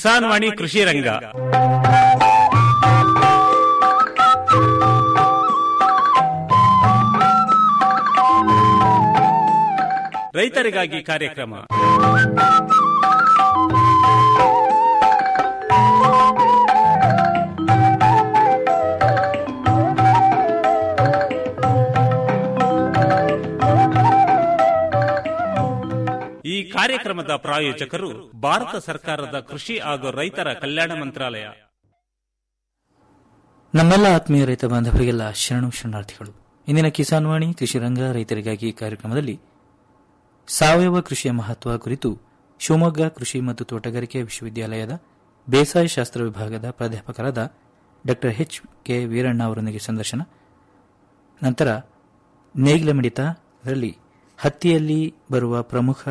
ಕಿಸಾನ್ ವಾಣಿ ಕೃಷಿ ರಂಗ ರೈತರಿಗಾಗಿ ಕಾರ್ಯಕ್ರಮ ಈ ಕಾರ್ಯಕ್ರಮದ ಪ್ರಾಯೋಜಕರು ಭಾರತ ಸರ್ಕಾರದ ಕೃಷಿ ಹಾಗೂ ರೈತರ ಕಲ್ಯಾಣ ಮಂತ್ರಾಲಯ ನಮ್ಮೆಲ್ಲ ಆತ್ಮೀಯ ರೈತ ಬಾಂಧವರಿಗೆಲ್ಲ ಶರಣು ಶರಣಾರ್ಥಿಗಳು ಇಂದಿನ ಕಿಸಾನ್ ವಾಣಿ ಕೃಷಿ ರಂಗ ರೈತರಿಗಾಗಿ ಕಾರ್ಯಕ್ರಮದಲ್ಲಿ ಸಾವಯವ ಕೃಷಿಯ ಮಹತ್ವ ಕುರಿತು ಶಿವಮೊಗ್ಗ ಕೃಷಿ ಮತ್ತು ತೋಟಗಾರಿಕೆ ವಿಶ್ವವಿದ್ಯಾಲಯದ ಬೇಸಾಯ ಶಾಸ್ತ್ರ ವಿಭಾಗದ ಪ್ರಾಧ್ಯಾಪಕರಾದ ಡಾ ಎಚ್ ಕೆ ವೀರಣ್ಣ ಅವರೊಂದಿಗೆ ಸಂದರ್ಶನ ನಂತರ ನೇಗಿಲ ಮಿಡಿತ ಅದರಲ್ಲಿ ಹತ್ತಿಯಲ್ಲಿ ಬರುವ ಪ್ರಮುಖ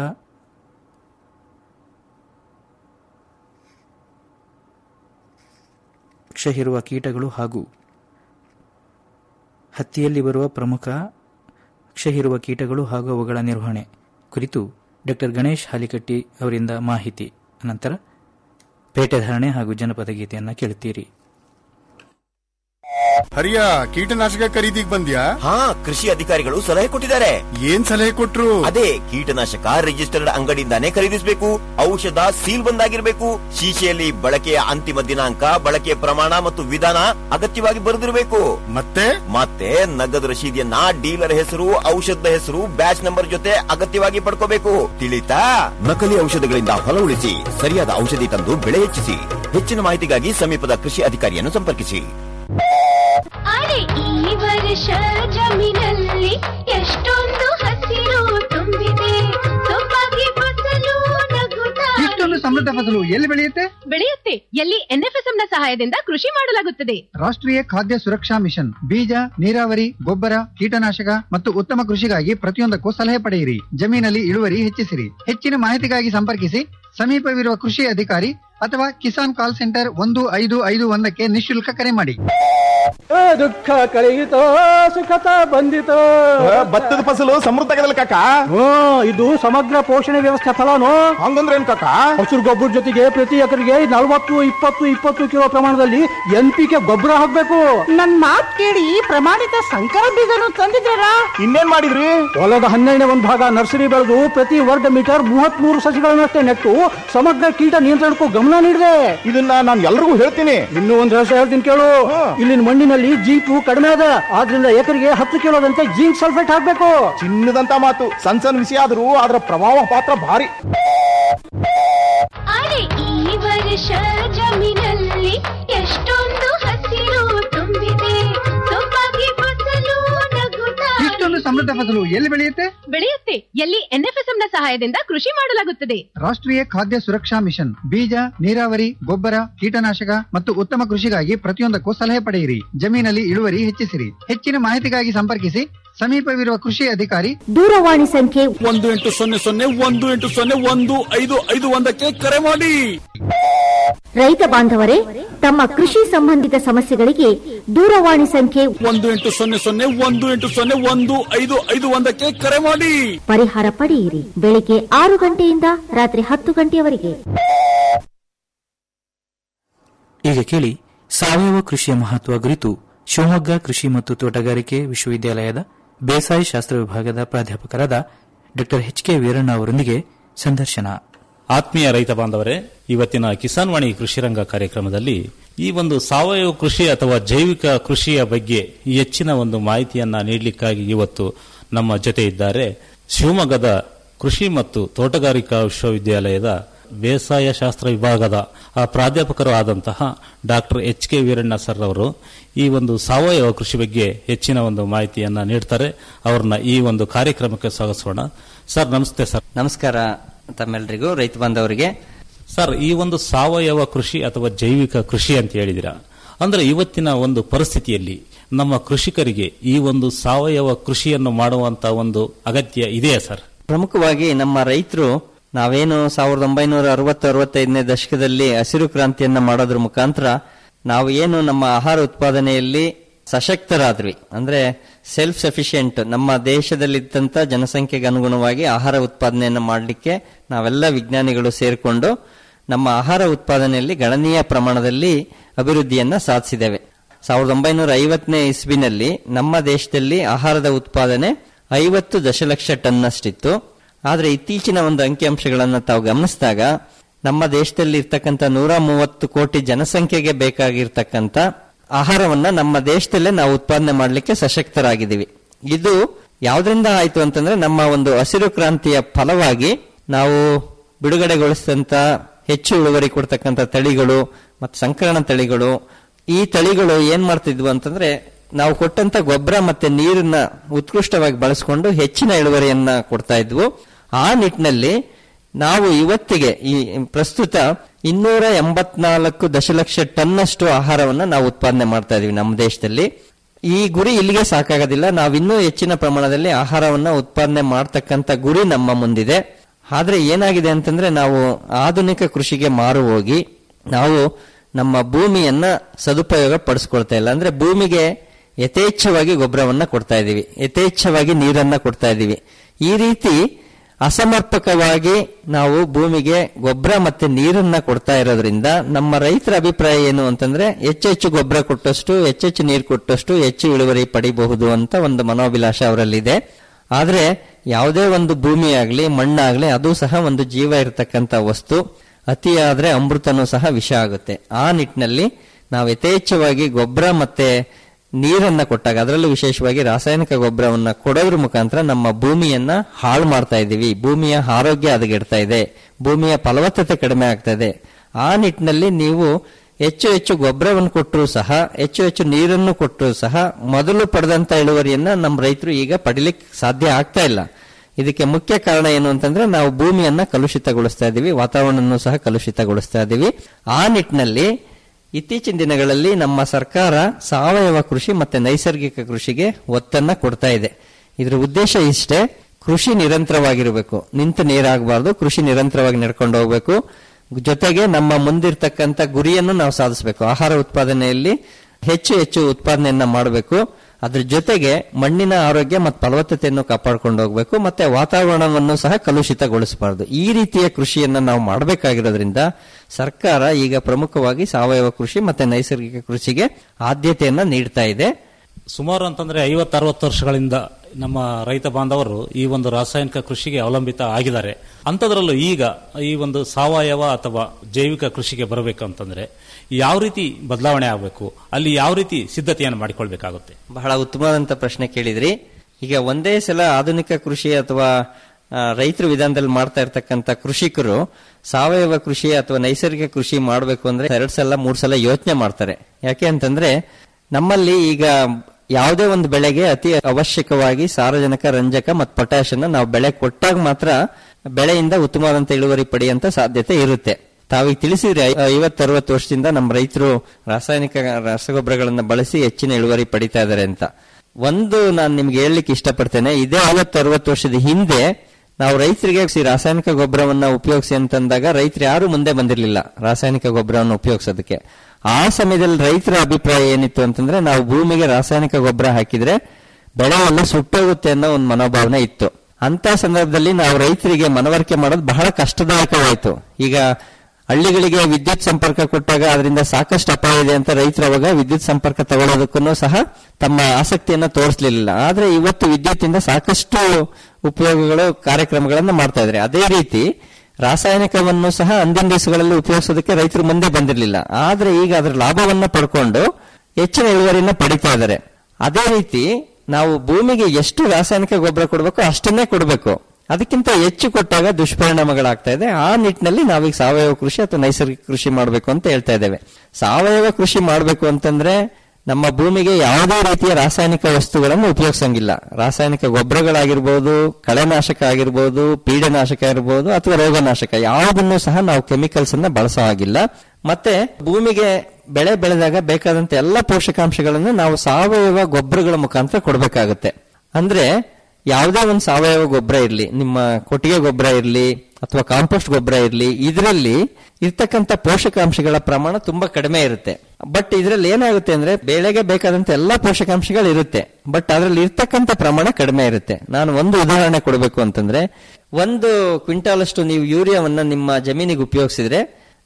ಕ್ಷಹಿರುವ ಕೀಟಗಳು ಹಾಗೂ ಹತ್ತಿಯಲ್ಲಿ ಬರುವ ಪ್ರಮುಖ ಕ್ಷಹಿರುವ ಕೀಟಗಳು ಹಾಗೂ ಅವುಗಳ ನಿರ್ವಹಣೆ ಕುರಿತು ಡಾ ಗಣೇಶ್ ಹಾಲಿಕಟ್ಟಿ ಅವರಿಂದ ಮಾಹಿತಿ ನಂತರ ಪೇಟೆಧಾರಣೆ ಹಾಗೂ ಜನಪದ ಗೀತೆಯನ್ನ ಕೇಳುತ್ತೀರಿ ಹರಿಯ ಕೀಟನಾಶಕ ಖರೀದಿಗ್ ಬಂದ್ಯಾ ಹಾ ಕೃಷಿ ಅಧಿಕಾರಿಗಳು ಸಲಹೆ ಕೊಟ್ಟಿದ್ದಾರೆ ಏನ್ ಸಲಹೆ ಕೊಟ್ರು ಅದೇ ಕೀಟನಾಶಕ ರಿಜಿಸ್ಟರ್ಡ್ ಅಂಗಡಿಯಿಂದಾನೇ ಖರೀದಿಸಬೇಕು ಔಷಧ ಸೀಲ್ ಬಂದಾಗಿರ್ಬೇಕು ಶೀಶೆಯಲ್ಲಿ ಬಳಕೆಯ ಅಂತಿಮ ದಿನಾಂಕ ಬಳಕೆಯ ಪ್ರಮಾಣ ಮತ್ತು ವಿಧಾನ ಅಗತ್ಯವಾಗಿ ಬರೆದಿರಬೇಕು ಮತ್ತೆ ಮತ್ತೆ ನಗದು ರಶೀದಿಯನ್ನ ಡೀಲರ್ ಹೆಸರು ಔಷಧದ ಹೆಸರು ಬ್ಯಾಚ್ ನಂಬರ್ ಜೊತೆ ಅಗತ್ಯವಾಗಿ ಪಡ್ಕೋಬೇಕು ತಿಳಿತಾ ನಕಲಿ ಔಷಧಗಳಿಂದ ಹೊಲ ಉಳಿಸಿ ಸರಿಯಾದ ಔಷಧಿ ತಂದು ಬೆಳೆ ಹೆಚ್ಚಿಸಿ ಹೆಚ್ಚಿನ ಮಾಹಿತಿಗಾಗಿ ಸಮೀಪದ ಕೃಷಿ ಅಧಿಕಾರಿಯನ್ನು ಸಂಪರ್ಕಿಸಿ ಅರೆ ಈ ವರ್ಷ ಜಮೀನಲ್ಲಿ ಎಷ್ಟೊಂದು ಹಸಿರು ತುಂಬಿದೆ ಸೊಬಗೆ ಫಸಲು ನಗುತ್ತಾ ಇಷ್ಟೊಂದು ಸಮೃದ್ಧ ಫಸಲು ಎಲ್ಲಿ ಬೆಳೆಯುತ್ತೆ ಬೆಳೆಯುತ್ತೆ ಎಲ್ಲಿ ಎನ್ಎಫ್ಎಸ್ಎಂ ನ ಸಹಾಯದಿಂದ ಕೃಷಿ ಮಾಡಲಾಗುತ್ತದೆ ರಾಷ್ಟ್ರೀಯ ಖಾದ್ಯ ಸುರಕ್ಷಾ ಮಿಷನ್ ಬೀಜ ನೀರಾವರಿ ಗೊಬ್ಬರ ಕೀಟನಾಶಕ ಮತ್ತು ಉತ್ತಮ ಕೃಷಿಗಾಗಿ ಪ್ರತಿಯೊಂದಕ್ಕೂ ಸಲಹೆ ಪಡೆಯಿರಿ ಜಮೀನಲ್ಲಿ ಇಳುವರಿ ಹೆಚ್ಚಿಸಿರಿ ಹೆಚ್ಚಿನ ಮಾಹಿತಿಗಾಗಿ ಸಂಪರ್ಕಿಸಿ ಸಮೀಪವಿರುವ ಕೃಷಿ ಅಧಿಕಾರಿ ಅಥವಾ ಕಿಸಾನ್ ಕಾಲ್ ಸೆಂಟರ್ ಒಂದು ಐದು ಐದು ಒಂದಕ್ಕೆ ನಿಶುಲ್ಕ ಕರೆ ಮಾಡಿ ದುಃಖ ಕಳೆಯಿತೋ ಸುಖತ ಬಂದಿತೋ ಭತ್ತದ ಫಸಲು ಸಮೃದ್ಧ ಕಾಕ ಹ್ಮ್ ಇದು ಸಮಗ್ರ ಪೋಷಣೆ ವ್ಯವಸ್ಥೆ ಫಲನು ಹಂಗಂದ್ರೆ ಏನ್ ಕಾಕ ಹಸಿರು ಗೊಬ್ಬರ ಜೊತೆಗೆ ಪ್ರತಿ ಎಕರೆಗೆ ನಲವತ್ತು ಇಪ್ಪತ್ತು ಇಪ್ಪತ್ತು ಕಿಲೋ ಪ್ರಮಾಣದಲ್ಲಿ ಎನ್ ಪಿ ಕೆ ಗೊಬ್ಬರ ಹಾಕ್ಬೇಕು ನನ್ ಮಾತ್ ಕೇಳಿ ಪ್ರಮಾಣಿತ ಸಂಕರ ಬೀಜನು ತಂದಿದ್ದಾರ ಇನ್ನೇನ್ ಮಾಡಿದ್ರಿ ಹೊಲದ ಹನ್ನೆರಡನೇ ಒಂದು ಭಾಗ ನರ್ಸರಿ ಬೆಳೆದು ಪ್ರತಿ ವರ್ಗ ಮೀಟರ್ ಮೂವತ್ತ್ ಮೂರು ಸಸಿಗಳನ್ನಷ್ಟೇ ನೆಟ್ಟು ಸಮಗ್ರ ಕೀಟ ನಿಯಂತ್ರಣಕ್ಕೂ ಗಮನ ನೀಡಿದೆ ಇದನ್ನ ನಾನು ಎಲ್ರಿಗೂ ಹೇಳ್ತೀನಿ ಇನ್ನೂ ಒಂದು ರಹಸ್ಯ ಹೇಳ್ತೀನಿ ಕೇಳು ಇಲ್ಲಿನ ಮಣ್ಣಿನಲ್ಲಿ ಜೀಪು ಕಡಿಮೆ ಅದ ಆದ್ರಿಂದ ಎಕರೆಗೆ ಹತ್ತು ಕಿಲೋದಂತೆ ಜಿಂಕ್ ಸಲ್ಫೇಟ್ ಹಾಕ್ಬೇಕು ಚಿನ್ನದಂತ ಮಾತು ಸಣ್ಣ ಸಣ್ಣ ವಿಷಯ ಆದ್ರೂ ಅದರ ಪ್ರಭಾವ ಪಾತ್ರ ಭಾರಿ ಅರೆ ಈ ವರ್ಷ ಜಮೀನಲ್ಲಿ ಎಷ್ಟೊಂದು ಹಸಿರು ತುಂಬಿದೆ ಸೊಬಗೆ ಫಸಲು ನಗುತ್ತಾ ಇಷ್ಟೊಂದು ಸಮೃದ್ಧ ಫಸಲು ಎಲ್ಲಿ ಬೆಳೆಯುತ್ತೆ ಬೆಳೆಯುತ್ತೆ ಎಲ್ಲಿ ಎನ್ಎಫ್ಎಸ್ಎಂ ನ ಸಹಾಯದಿಂದ ಕೃಷಿ ಮಾಡಲಾಗುತ್ತದೆ ರಾಷ್ಟ್ರೀಯ ಖಾದ್ಯ ಸುರಕ್ಷಾ ಮಿಷನ್ ಬೀಜ ನೀರಾವರಿ ಗೊಬ್ಬರ ಕೀಟನಾಶಕ ಮತ್ತು ಉತ್ತಮ ಕೃಷಿಗಾಗಿ ಪ್ರತಿಯೊಂದಕ್ಕೂ ಸಲಹೆ ಪಡೆಯಿರಿ ಜಮೀನಲ್ಲಿ ಇಳುವರಿ ಹೆಚ್ಚಿಸಿರಿ ಹೆಚ್ಚಿನ ಮಾಹಿತಿಗಾಗಿ ಸಂಪರ್ಕಿಸಿ ಸಮೀಪವಿರುವ ಕೃಷಿ ಅಧಿಕಾರಿ ದೂರವಾಣಿ ಸಂಖ್ಯೆ ಒಂದು ಎಂಟು ಸೊನ್ನೆ ಸೊನ್ನೆ ಒಂದು ಎಂಟು ಸೊನ್ನೆ ಒಂದು ಐದು ಐದು ಒಂದಕ್ಕೆ ಕರೆ ಮಾಡಿ ರೈತ ಬಾಂಧವರೇ ತಮ್ಮ ಕೃಷಿ ಸಂಬಂಧಿತ ಸಮಸ್ಯೆಗಳಿಗೆ ದೂರವಾಣಿ ಸಂಖ್ಯೆ ಒಂದು ಎಂಟು ಸೊನ್ನೆ ಸೊನ್ನೆ ಒಂದು ಎಂಟು ಸೊನ್ನೆ ಒಂದು ಐದು ಐದು ಒಂದಕ್ಕೆ ಕರೆ ಮಾಡಿ ಪರಿಹಾರ ಪಡೆಯಿರಿ ಬೆಳಿಗ್ಗೆ ಆರು ಗಂಟೆಯಿಂದ ರಾತ್ರಿ ಹತ್ತು ಗಂಟೆಯವರೆಗೆ ಈಗ ಕೇಳಿ ಸಾವಯವ ಕೃಷಿಯ ಮಹತ್ವ ಕುರಿತು ಶಿವಮೊಗ್ಗ ಕೃಷಿ ಮತ್ತು ತೋಟಗಾರಿಕೆ ವಿಶ್ವವಿದ್ಯಾಲಯದ ಬೇಸಾಯ ಶಾಸ್ತ್ರ ವಿಭಾಗದ ಪ್ರಾಧ್ಯಾಪಕರಾದ ಡಾ ಎಚ್ ಕೆ ವೀರಣ್ಣ ಅವರೊಂದಿಗೆ ಸಂದರ್ಶನ ಆತ್ಮೀಯ ರೈತ ಬಾಂಧವರೇ ಇವತ್ತಿನ ಕಿಸಾನ್ ವಾಣಿ ಕೃಷಿ ರಂಗ ಕಾರ್ಯಕ್ರಮದಲ್ಲಿ ಈ ಒಂದು ಸಾವಯವ ಕೃಷಿ ಅಥವಾ ಜೈವಿಕ ಕೃಷಿಯ ಬಗ್ಗೆ ಹೆಚ್ಚಿನ ಒಂದು ಮಾಹಿತಿಯನ್ನ ನೀಡಲಿಕ್ಕಾಗಿ ಇವತ್ತು ನಮ್ಮ ಜೊತೆ ಇದ್ದಾರೆ ಶಿವಮೊಗ್ಗದ ಕೃಷಿ ಮತ್ತು ತೋಟಗಾರಿಕಾ ವಿಶ್ವವಿದ್ಯಾಲಯದ ಬೇಸಾಯ ಶಾಸ್ತ್ರ ವಿಭಾಗದ ಆ ಪ್ರಾಧ್ಯಾಪಕರು ಆದಂತಹ doctor H K Veeranna sir ಅವರು ಈ ಒಂದು ಸಾವಯವ ಕೃಷಿ ಬಗ್ಗೆ ಹೆಚ್ಚಿನ ಒಂದು ಮಾಹಿತಿಯನ್ನ ನೀಡ್ತಾರೆ ಅವ್ರನ್ನ ಈ ಒಂದು ಕಾರ್ಯಕ್ರಮಕ್ಕೆ ಸ್ವಾಗತಿಸೋಣ ಸರ್ ನಮಸ್ತೆ ಸರ್ ನಮಸ್ಕಾರ ತಮ್ಮೆಲ್ಲರಿಗೂ ರೈತ ಬಾಂಧವರಿಗೆ ಸರ್ ಈ ಒಂದು ಸಾವಯವ ಕೃಷಿ ಅಥವಾ ಜೈವಿಕ ಕೃಷಿ ಅಂತ ಹೇಳಿದಿರಾ ಅಂದ್ರೆ ಇವತ್ತಿನ ಒಂದು ಪರಿಸ್ಥಿತಿಯಲ್ಲಿ ನಮ್ಮ ಕೃಷಿಕರಿಗೆ ಈ ಒಂದು ಸಾವಯವ ಕೃಷಿಯನ್ನು ಮಾಡುವಂತ ಒಂದು ಅಗತ್ಯ ಇದೆಯಾ ಸರ್ ಪ್ರಮುಖವಾಗಿ ನಮ್ಮ ರೈತರು ನಾವೇನು ಸಾವಿರದ ಒಂಬೈನೂರ ಅರವತ್ತು ಅರವತ್ತೈದನೇ ದಶಕದಲ್ಲಿ ಹಸಿರು ಕ್ರಾಂತಿಯನ್ನ ಮಾಡೋದ್ರ ಮುಖಾಂತರ ನಾವು ಏನು ನಮ್ಮ ಆಹಾರ ಉತ್ಪಾದನೆಯಲ್ಲಿ ಸಶಕ್ತರಾದ್ವಿ ಅಂದ್ರೆ ಸೆಲ್ಫ್ ಸಫಿಶಿಯೆಂಟ್ ನಮ್ಮ ದೇಶದಲ್ಲಿದ್ದಂತ ಜನಸಂಖ್ಯೆಗೆ ಅನುಗುಣವಾಗಿ ಆಹಾರ ಉತ್ಪಾದನೆಯನ್ನು ಮಾಡಲಿಕ್ಕೆ ನಾವೆಲ್ಲ ವಿಜ್ಞಾನಿಗಳು ಸೇರಿಕೊಂಡು ನಮ್ಮ ಆಹಾರ ಉತ್ಪಾದನೆಯಲ್ಲಿ ಗಣನೀಯ ಪ್ರಮಾಣದಲ್ಲಿ ಅಭಿವೃದ್ಧಿಯನ್ನ ಸಾಧಿಸಿದ್ದೇವೆ ಸಾವಿರದ ಒಂಬೈನೂರ ಐವತ್ತನೇ ಇಸ್ವಿನಲ್ಲಿ ನಮ್ಮ ದೇಶದಲ್ಲಿ ಆಹಾರದ ಉತ್ಪಾದನೆ ಐವತ್ತು ದಶಲಕ್ಷ ಟನ್ನಷ್ಟಿತ್ತು ಆದರೆ ಇತ್ತೀಚಿನ ಒಂದು ಅಂಕಿಅಂಶಗಳನ್ನು ತಾವು ಗಮನಿಸಿದಾಗ ನಮ್ಮ ದೇಶದಲ್ಲಿ ಇರ್ತಕ್ಕಂಥ ನೂರ ಮೂವತ್ತು ಕೋಟಿ ಜನಸಂಖ್ಯೆಗೆ ಬೇಕಾಗಿರ್ತಕ್ಕಂಥ ಆಹಾರವನ್ನ ನಮ್ಮ ದೇಶದಲ್ಲೇ ನಾವು ಉತ್ಪಾದನೆ ಮಾಡಲಿಕ್ಕೆ ಸಶಕ್ತರಾಗಿದ್ದೀವಿ ಇದು ಯಾವ್ದ್ರಿಂದ ಆಯ್ತು ಅಂತಂದ್ರೆ ನಮ್ಮ ಒಂದು ಹಸಿರು ಕ್ರಾಂತಿಯ ಫಲವಾಗಿ ನಾವು ಬಿಡುಗಡೆಗೊಳಿಸಿದಂತ ಹೆಚ್ಚು ಇಳುವರಿ ಕೊಡ್ತಕ್ಕಂಥ ತಳಿಗಳು ಮತ್ತು ಸಂಕರಣ ತಳಿಗಳು ಈ ತಳಿಗಳು ಏನ್ ಮಾಡ್ತಿದ್ವು ಅಂತಂದ್ರೆ ನಾವು ಕೊಟ್ಟಂತ ಗೊಬ್ಬರ ಮತ್ತೆ ನೀರನ್ನ ಉತ್ಕೃಷ್ಟವಾಗಿ ಬಳಸಿಕೊಂಡು ಹೆಚ್ಚಿನ ಇಳುವರಿಯನ್ನ ಕೊಡ್ತಾ ಇದ್ವು ಆ ನಿಟ್ಟಿನಲ್ಲಿ ನಾವು ಇವತ್ತಿಗೆ ಈ ಪ್ರಸ್ತುತ ಇನ್ನೂರ ಎಂಬತ್ನಾಲ್ಕು ದಶಲಕ್ಷ ಟನ್ನಷ್ಟು ಆಹಾರವನ್ನ ನಾವು ಉತ್ಪಾದನೆ ಮಾಡ್ತಾ ಇದೀವಿ ನಮ್ಮ ದೇಶದಲ್ಲಿ ಈ ಗುರಿ ಇಲ್ಲಿಗೆ ಸಾಕಾಗೋದಿಲ್ಲ ನಾವಿನ್ನೂ ಹೆಚ್ಚಿನ ಪ್ರಮಾಣದಲ್ಲಿ ಆಹಾರವನ್ನ ಉತ್ಪಾದನೆ ಮಾಡ್ತಕ್ಕಂಥ ಗುರಿ ನಮ್ಮ ಮುಂದಿದೆ ಆದ್ರೆ ಏನಾಗಿದೆ ಅಂತಂದ್ರೆ ನಾವು ಆಧುನಿಕ ಕೃಷಿಗೆ ಮಾರು ಹೋಗಿ ನಾವು ನಮ್ಮ ಭೂಮಿಯನ್ನ ಸದುಪಯೋಗ ಪಡಿಸ್ಕೊಳ್ತಾ ಇಲ್ಲ ಅಂದ್ರೆ ಭೂಮಿಗೆ ಯಥೇಚ್ಛವಾಗಿ ಗೊಬ್ಬರವನ್ನ ಕೊಡ್ತಾ ಇದೀವಿ ಯಥೇಚ್ಛವಾಗಿ ನೀರನ್ನ ಕೊಡ್ತಾ ಇದೀವಿ ಈ ರೀತಿ ಅಸಮರ್ಪಕವಾಗಿ ನಾವು ಭೂಮಿಗೆ ಗೊಬ್ಬರ ಮತ್ತೆ ನೀರನ್ನ ಕೊಡ್ತಾ ಇರೋದ್ರಿಂದ ನಮ್ಮ ರೈತರ ಅಭಿಪ್ರಾಯ ಏನು ಅಂತಂದ್ರೆ ಹೆಚ್ಚೆಚ್ಚು ಗೊಬ್ಬರ ಕೊಟ್ಟಷ್ಟು ಹೆಚ್ಚೆಚ್ಚು ನೀರು ಕೊಟ್ಟಷ್ಟು ಹೆಚ್ಚು ಇಳುವರಿ ಪಡಿಬಹುದು ಅಂತ ಒಂದು ಮನೋಭಿಲಾಷ ಅವರಲ್ಲಿದೆ ಆದ್ರೆ ಯಾವುದೇ ಒಂದು ಭೂಮಿ ಆಗ್ಲಿ ಮಣ್ಣಾಗ್ಲಿ ಅದು ಸಹ ಒಂದು ಜೀವ ಇರತಕ್ಕಂತ ವಸ್ತು ಅತಿಯಾದ್ರೆ ಅಮೃತನೂ ಸಹ ವಿಷ ಆಗುತ್ತೆ ಆ ನಿಟ್ಟಿನಲ್ಲಿ ನಾವು ಯಥೇಚ್ಛವಾಗಿ ಗೊಬ್ಬರ ಮತ್ತೆ ನೀರನ್ನ ಕೊಟ್ಟಾಗ ಅದರಲ್ಲೂ ವಿಶೇಷವಾಗಿ ರಾಸಾಯನಿಕ ಗೊಬ್ಬರವನ್ನ ಕೊಡೋದ್ರ ಮುಖಾಂತರ ನಮ್ಮ ಭೂಮಿಯನ್ನ ಹಾಳು ಮಾಡ್ತಾ ಇದ್ದೀವಿ ಭೂಮಿಯ ಆರೋಗ್ಯ ಹದಗೆಡ್ತಾ ಇದೆ ಭೂಮಿಯ ಫಲವತ್ತತೆ ಕಡಿಮೆ ಆಗ್ತಾ ಇದೆ ಆ ನಿಟ್ಟಿನಲ್ಲಿ ನೀವು ಹೆಚ್ಚು ಹೆಚ್ಚು ಗೊಬ್ಬರವನ್ನು ಕೊಟ್ಟರು ಸಹ ಹೆಚ್ಚು ಹೆಚ್ಚು ನೀರನ್ನು ಕೊಟ್ಟರು ಸಹ ಮೊದಲು ಪಡೆದಂತ ಇಳುವರಿಯನ್ನ ನಮ್ಮ ರೈತರು ಈಗ ಪಡಿಲಿಕ್ಕೆ ಸಾಧ್ಯ ಆಗ್ತಾ ಇಲ್ಲ ಇದಕ್ಕೆ ಮುಖ್ಯ ಕಾರಣ ಏನು ಅಂತಂದ್ರೆ ನಾವು ಭೂಮಿಯನ್ನ ಕಲುಷಿತಗೊಳಿಸ್ತಾ ಇದ್ದೀವಿ ವಾತಾವರಣವನ್ನು ಸಹ ಕಲುಷಿತಗೊಳಿಸ್ತಾ ಇದ್ದೀವಿ ಆ ನಿಟ್ಟಿನಲ್ಲಿ ಇತ್ತೀಚಿನ ದಿನಗಳಲ್ಲಿ ನಮ್ಮ ಸರ್ಕಾರ ಸಾವಯವ ಕೃಷಿ ಮತ್ತೆ ನೈಸರ್ಗಿಕ ಕೃಷಿಗೆ ಒತ್ತನ್ನ ಕೊಡ್ತಾ ಇದೆ ಇದರ ಉದ್ದೇಶ ಇಷ್ಟೇ ಕೃಷಿ ನಿರಂತರವಾಗಿರಬೇಕು ನಿಂತ ನೀರಾಗಬಾರ್ದು ಕೃಷಿ ನಿರಂತರವಾಗಿ ನಡ್ಕೊಂಡು ಹೋಗ್ಬೇಕು ಜೊತೆಗೆ ನಮ್ಮ ಮುಂದಿರ್ತಕ್ಕಂಥ ಗುರಿಯನ್ನು ನಾವು ಸಾಧಿಸಬೇಕು ಆಹಾರ ಉತ್ಪಾದನೆಯಲ್ಲಿ ಹೆಚ್ಚು ಹೆಚ್ಚು ಉತ್ಪಾದನೆಯನ್ನ ಮಾಡಬೇಕು ಅದ್ರ ಜೊತೆಗೆ ಮಣ್ಣಿನ ಆರೋಗ್ಯ ಮತ್ತು ಫಲವತ್ತತೆಯನ್ನು ಕಾಪಾಡ್ಕೊಂಡು ಹೋಗ್ಬೇಕು ಮತ್ತೆ ವಾತಾವರಣವನ್ನು ಸಹ ಕಲುಷಿತಗೊಳಿಸಬಾರದು ಈ ರೀತಿಯ ಕೃಷಿಯನ್ನ ನಾವು ಮಾಡಬೇಕಾಗಿರೋದ್ರಿಂದ ಸರ್ಕಾರ ಈಗ ಪ್ರಮುಖವಾಗಿ ಸಾವಯವ ಕೃಷಿ ಮತ್ತೆ ನೈಸರ್ಗಿಕ ಕೃಷಿಗೆ ಆದ್ಯತೆಯನ್ನ ನೀಡ್ತಾ ಇದೆ ಸುಮಾರು ಅಂತಂದ್ರೆ ಐವತ್ತು ಅರವತ್ತು ವರ್ಷಗಳಿಂದ ನಮ್ಮ ರೈತ ಬಾಂಧವರು ಈ ಒಂದು ರಾಸಾಯನಿಕ ಕೃಷಿಗೆ ಅವಲಂಬಿತ ಆಗಿದ್ದಾರೆ ಅಂಥದ್ರಲ್ಲೂ ಈಗ ಈ ಒಂದು ಸಾವಯವ ಅಥವಾ ಜೈವಿಕ ಕೃಷಿಗೆ ಬರಬೇಕು ಅಂತಂದ್ರೆ ಯಾವ ರೀತಿ ಬದಲಾವಣೆ ಆಗಬೇಕು ಅಲ್ಲಿ ಯಾವ ರೀತಿ ಸಿದ್ಧತೆಯನ್ನು ಮಾಡಿಕೊಳ್ಬೇಕಾಗುತ್ತೆ ಬಹಳ ಉತ್ತಮವಾದಂತ ಪ್ರಶ್ನೆ ಕೇಳಿದ್ರಿ ಈಗ ಒಂದೇ ಸಲ ಆಧುನಿಕ ಕೃಷಿ ಅಥವಾ ಆ, ರೈತರ ವಿಧಾನದಲ್ಲಿ ಮಾಡ್ತಾ ಇರ್ತಕ್ಕಂಥ ಕೃಷಿಕರು ಸಾವಯವ ಕೃಷಿ ಅಥವಾ ನೈಸರ್ಗಿಕ ಕೃಷಿ ಮಾಡಬೇಕು ಅಂದ್ರೆ ಎರಡ್ ಸಲ ಮೂರ್ ಸಲ ಯೋಚನೆ ಮಾಡ್ತಾರೆ ಯಾಕೆ ಅಂತಂದ್ರೆ ನಮ್ಮಲ್ಲಿ ಈಗ ಯಾವುದೇ ಒಂದು ಬೆಳೆಗೆ ಅತಿ ಅವಶ್ಯಕವಾಗಿ ಸಾರಜನಕ ರಂಜಕ ಮತ್ತು ಪೊಟ್ಯಾಶ್ ಅನ್ನ ನಾವು ಬೆಳೆ ಕೊಟ್ಟಾಗ ಮಾತ್ರ ಬೆಳೆಯಿಂದ ಉತ್ತಮವಾದಂತ ಇಳುವರಿ ಪಡೆಯುವಂತ ಸಾಧ್ಯತೆ ಇರುತ್ತೆ ತಾವೀಗ ತಿಳಿಸಿದ್ರೆ ಐವತ್ತರವತ್ತು ವರ್ಷದಿಂದ ನಮ್ಮ ರೈತರು ರಾಸಾಯನಿಕ ರಸಗೊಬ್ಬರಗಳನ್ನ ಬಳಸಿ ಹೆಚ್ಚಿನ ಇಳುವರಿ ಪಡಿತಾ ಇದ್ದಾರೆ ಅಂತ ಒಂದು ನಾನು ನಿಮ್ಗೆ ಹೇಳಲಿಕ್ಕೆ ಇಷ್ಟಪಡ್ತೇನೆ ಇದೇ ಐವತ್ತು ಅರವತ್ತು ವರ್ಷದ ಹಿಂದೆ ನಾವು ರೈತರಿಗೆ ಸಿ- ರಾಸಾಯನಿಕ ಗೊಬ್ಬರವನ್ನ ಉಪಯೋಗಿಸಿ ಅಂತಂದಾಗ ರೈತರು ಯಾರು ಮುಂದೆ ಬಂದಿರಲಿಲ್ಲ ರಾಸಾಯನಿಕ ಗೊಬ್ಬರವನ್ನು ಉಪಯೋಗಿಸೋದಕ್ಕೆ ಆ ಸಮಯದಲ್ಲಿ ರೈತರ ಅಭಿಪ್ರಾಯ ಏನಿತ್ತು ಅಂತಂದ್ರೆ ನಾವು ಭೂಮಿಗೆ ರಾಸಾಯನಿಕ ಗೊಬ್ಬರ ಹಾಕಿದ್ರೆ ಬೆಳೆ ಎಲ್ಲ ಸುಟ್ಟೋಗುತ್ತೆ ಅನ್ನೋ ಒಂದು ಮನೋಭಾವನೆ ಇತ್ತು ಅಂತ ಸಂದರ್ಭದಲ್ಲಿ ನಾವು ರೈತರಿಗೆ ಮನವರಿಕೆ ಮಾಡೋದು ಬಹಳ ಕಷ್ಟದಾಯಕವಾಯಿತು ಈಗ ಹಳ್ಳಿಗಳಿಗೆ ವಿದ್ಯುತ್ ಸಂಪರ್ಕ ಕೊಟ್ಟಾಗ ಅದರಿಂದ ಸಾಕಷ್ಟು ಅಪಾಯ ಇದೆ ಅಂತ ರೈತರು ಅವಾಗ ವಿದ್ಯುತ್ ಸಂಪರ್ಕ ತಗೊಳ್ಳೋದಕ್ಕೂ ಸಹ ತಮ್ಮ ಆಸಕ್ತಿಯನ್ನ ತೋರಿಸಲಿಲ್ಲ ಆದ್ರೆ ಇವತ್ತು ವಿದ್ಯುತ್ತಿಂದ ಸಾಕಷ್ಟು ಉಪಯೋಗಗಳು ಕಾರ್ಯಕ್ರಮಗಳನ್ನು ಮಾಡ್ತಾ ಇದ್ದಾರೆ ಅದೇ ರೀತಿ ರಾಸಾಯನಿಕವನ್ನು ಸಹ ಅಂದಿನ ದಿವಸಗಳಲ್ಲಿ ಉಪಯೋಗಿಸೋದಕ್ಕೆ ರೈತರು ಮುಂದೆ ಬಂದಿರಲಿಲ್ಲ ಆದ್ರೆ ಈಗ ಅದರ ಲಾಭವನ್ನ ಪಡ್ಕೊಂಡು ಹೆಚ್ಚಿನ ಇಳುವರಿನ ಪಡಿತಾ ಇದ್ದಾರೆ ಅದೇ ರೀತಿ ನಾವು ಭೂಮಿಗೆ ಎಷ್ಟು ರಾಸಾಯನಿಕ ಗೊಬ್ಬರ ಕೊಡಬೇಕು ಅಷ್ಟನ್ನೇ ಕೊಡಬೇಕು ಅದಕ್ಕಿಂತ ಹೆಚ್ಚು ಕೊಟ್ಟಾಗ ದುಷ್ಪರಿಣಾಮಗಳಾಗ್ತಾ ಇದೆ ಆ ನಿಟ್ಟಿನಲ್ಲಿ ನಾವೀಗ ಸಾವಯವ ಕೃಷಿ ಅಥವಾ ನೈಸರ್ಗಿಕ ಕೃಷಿ ಮಾಡಬೇಕು ಅಂತ ಹೇಳ್ತಾ ಇದ್ದೇವೆ ಸಾವಯವ ಕೃಷಿ ಮಾಡಬೇಕು ಅಂತಂದ್ರೆ ನಮ್ಮ ಭೂಮಿಗೆ ಯಾವುದೇ ರೀತಿಯ ರಾಸಾಯನಿಕ ವಸ್ತುಗಳನ್ನು ಉಪಯೋಗಿಸಂಗಿಲ್ಲ ರಾಸಾಯನಿಕ ಗೊಬ್ಬರಗಳಾಗಿರ್ಬೋದು ಕಳೆನಾಶಕ ಆಗಿರ್ಬೋದು ಪೀಡನಾಶಕ ಇರಬಹುದು ಅಥವಾ ರೋಗನಾಶಕ ಯಾವುದನ್ನು ಸಹ ನಾವು ಕೆಮಿಕಲ್ಸ್ ಅನ್ನ ಬಳಸೋ ಹಾಗಿಲ್ಲ ಮತ್ತೆ ಭೂಮಿಗೆ ಬೆಳೆ ಬೆಳೆದಾಗ ಬೇಕಾದಂತ ಎಲ್ಲ ಪೋಷಕಾಂಶಗಳನ್ನು ನಾವು ಸಾವಯವ ಗೊಬ್ಬರಗಳ ಮುಖಾಂತರ ಕೊಡಬೇಕಾಗುತ್ತೆ ಅಂದ್ರೆ ಯಾವುದೇ ಒಂದು ಸಾವಯವ ಗೊಬ್ಬರ ಇರಲಿ ನಿಮ್ಮ ಕೊಟ್ಟಿಗೆ ಗೊಬ್ಬರ ಇರಲಿ ಅಥವಾ ಕಾಂಪೋಸ್ಟ್ ಗೊಬ್ಬರ ಇರಲಿ ಇದರಲ್ಲಿ ಇರ್ತಕ್ಕಂಥ ಪೋಷಕಾಂಶಗಳ ಪ್ರಮಾಣ ತುಂಬಾ ಕಡಿಮೆ ಇರುತ್ತೆ ಬಟ್ ಇದರಲ್ಲಿ ಏನಾಗುತ್ತೆ ಅಂದ್ರೆ ಬೆಳೆಗೆ ಬೇಕಾದಂತ ಎಲ್ಲಾ ಪೋಷಕಾಂಶಗಳು ಇರುತ್ತೆ ಬಟ್ ಅದರಲ್ಲಿ ಇರ್ತಕ್ಕಂಥ ಪ್ರಮಾಣ ಕಡಿಮೆ ಇರುತ್ತೆ ನಾನು ಒಂದು ಉದಾಹರಣೆ ಕೊಡಬೇಕು ಅಂತಂದ್ರೆ ಒಂದು ಕ್ವಿಂಟಾಲ್ ಅಷ್ಟು ನೀವು ಯೂರಿಯಾವನ್ನ ನಿಮ್ಮ ಜಮೀನಿಗೆ ಉಪಯೋಗಿಸಿದ್ರೆ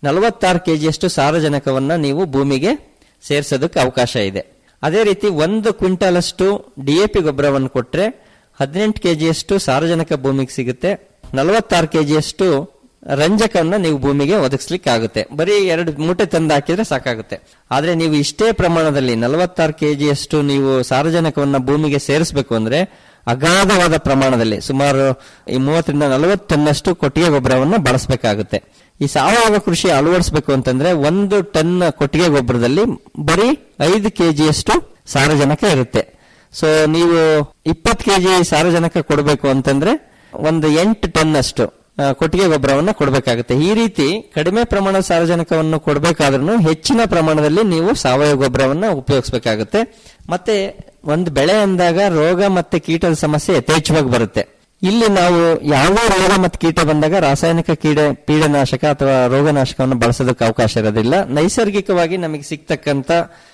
ನಲವತ್ತಾರು ಕೆಜಿಯಷ್ಟು ಸಾರಜನಕವನ್ನ ನೀವು ಭೂಮಿಗೆ ಸೇರಿಸೋದಕ್ಕೆ ಅವಕಾಶ ಇದೆ ಅದೇ ರೀತಿ ಒಂದು ಕ್ವಿಂಟಲ್ ಅಷ್ಟು ಡಿಎಪಿ ಗೊಬ್ಬರವನ್ನು ಕೊಟ್ರೆ ಹದಿನೆಂಟು ಕೆಜಿಯಷ್ಟು ಸಾರಜನಕ ಭೂಮಿಗೆ ಸಿಗುತ್ತೆ ನಲವತ್ತಾರು ಕೆಜಿಯಷ್ಟು ರಂಜಕವನ್ನ ನೀವು ಭೂಮಿಗೆ ಒದಗಿಸ್ಲಿಕ್ಕೆ ಆಗುತ್ತೆ ಬರೀ ಎರಡು ಮೂಟೆ ತಂದು ಹಾಕಿದ್ರೆ ಸಾಕಾಗುತ್ತೆ ಆದ್ರೆ ನೀವು ಇಷ್ಟೇ ಪ್ರಮಾಣದಲ್ಲಿ ನಲವತ್ತಾರು ಕೆಜಿಯಷ್ಟು ನೀವು ಸಾರಜನಕವನ್ನ ಭೂಮಿಗೆ ಸೇರಿಸಬೇಕು ಅಂದ್ರೆ ಅಗಾಧವಾದ ಪ್ರಮಾಣದಲ್ಲಿ ಸುಮಾರು ಈ ಮೂವತ್ತರಿಂದ ನಲವತ್ತು ಟನ್ನಷ್ಟು ಕೊಟ್ಟಿಗೆ ಗೊಬ್ಬರವನ್ನ ಬಳಸಬೇಕಾಗುತ್ತೆ ಈ ಸಾವಯವ ಕೃಷಿ ಅಳವಡಿಸಬೇಕು ಅಂತಂದ್ರೆ ಒಂದು ಟನ್ ಕೊಟ್ಟಿಗೆ ಗೊಬ್ಬರದಲ್ಲಿ ಬರೀ ಐದು ಕೆಜಿಯಷ್ಟು ಸಾರಜನಕ ಇರುತ್ತೆ ಸೊ ನೀವು ಇಪ್ಪತ್ತು ಕೆಜಿ ಸಾರಜನಕ ಕೊಡಬೇಕು ಅಂತಂದ್ರೆ ಒಂದು ಎಂಟು ಟನ್ ಅಷ್ಟು ಆ, ಕೊಟ್ಟಿಗೆ ಗೊಬ್ಬರವನ್ನ ಕೊಡಬೇಕಾಗುತ್ತೆ ಈ ರೀತಿ ಕಡಿಮೆ ಪ್ರಮಾಣದ ಸಾರಜನಕವನ್ನು ಕೊಡಬೇಕಾದ್ರೂ ಹೆಚ್ಚಿನ ಪ್ರಮಾಣದಲ್ಲಿ ನೀವು ಸಾವಯವ ಗೊಬ್ಬರವನ್ನ ಉಪಯೋಗಿಸಬೇಕಾಗುತ್ತೆ ಮತ್ತೆ ಒಂದು ಬೆಳೆ ಅಂದಾಗ ರೋಗ ಮತ್ತೆ ಕೀಟದ ಸಮಸ್ಯೆ ಯಥೇಚ್ಛವಾಗಿ ಬರುತ್ತೆ ಇಲ್ಲಿ ನಾವು ಯಾವ ರೋಗ ಮತ್ತು ಕೀಟ ಬಂದಾಗ ರಾಸಾಯನಿಕ ಕೀಟ ಪೀಡನಾಶಕ ಅಥವಾ ರೋಗನಾಶಕವನ್ನು ಬಳಸೋದಕ್ಕೆ ಅವಕಾಶ ಇರೋದಿಲ್ಲ ನೈಸರ್ಗಿಕವಾಗಿ ನಮಗೆ ಸಿಗ್ತಕ್ಕಂತ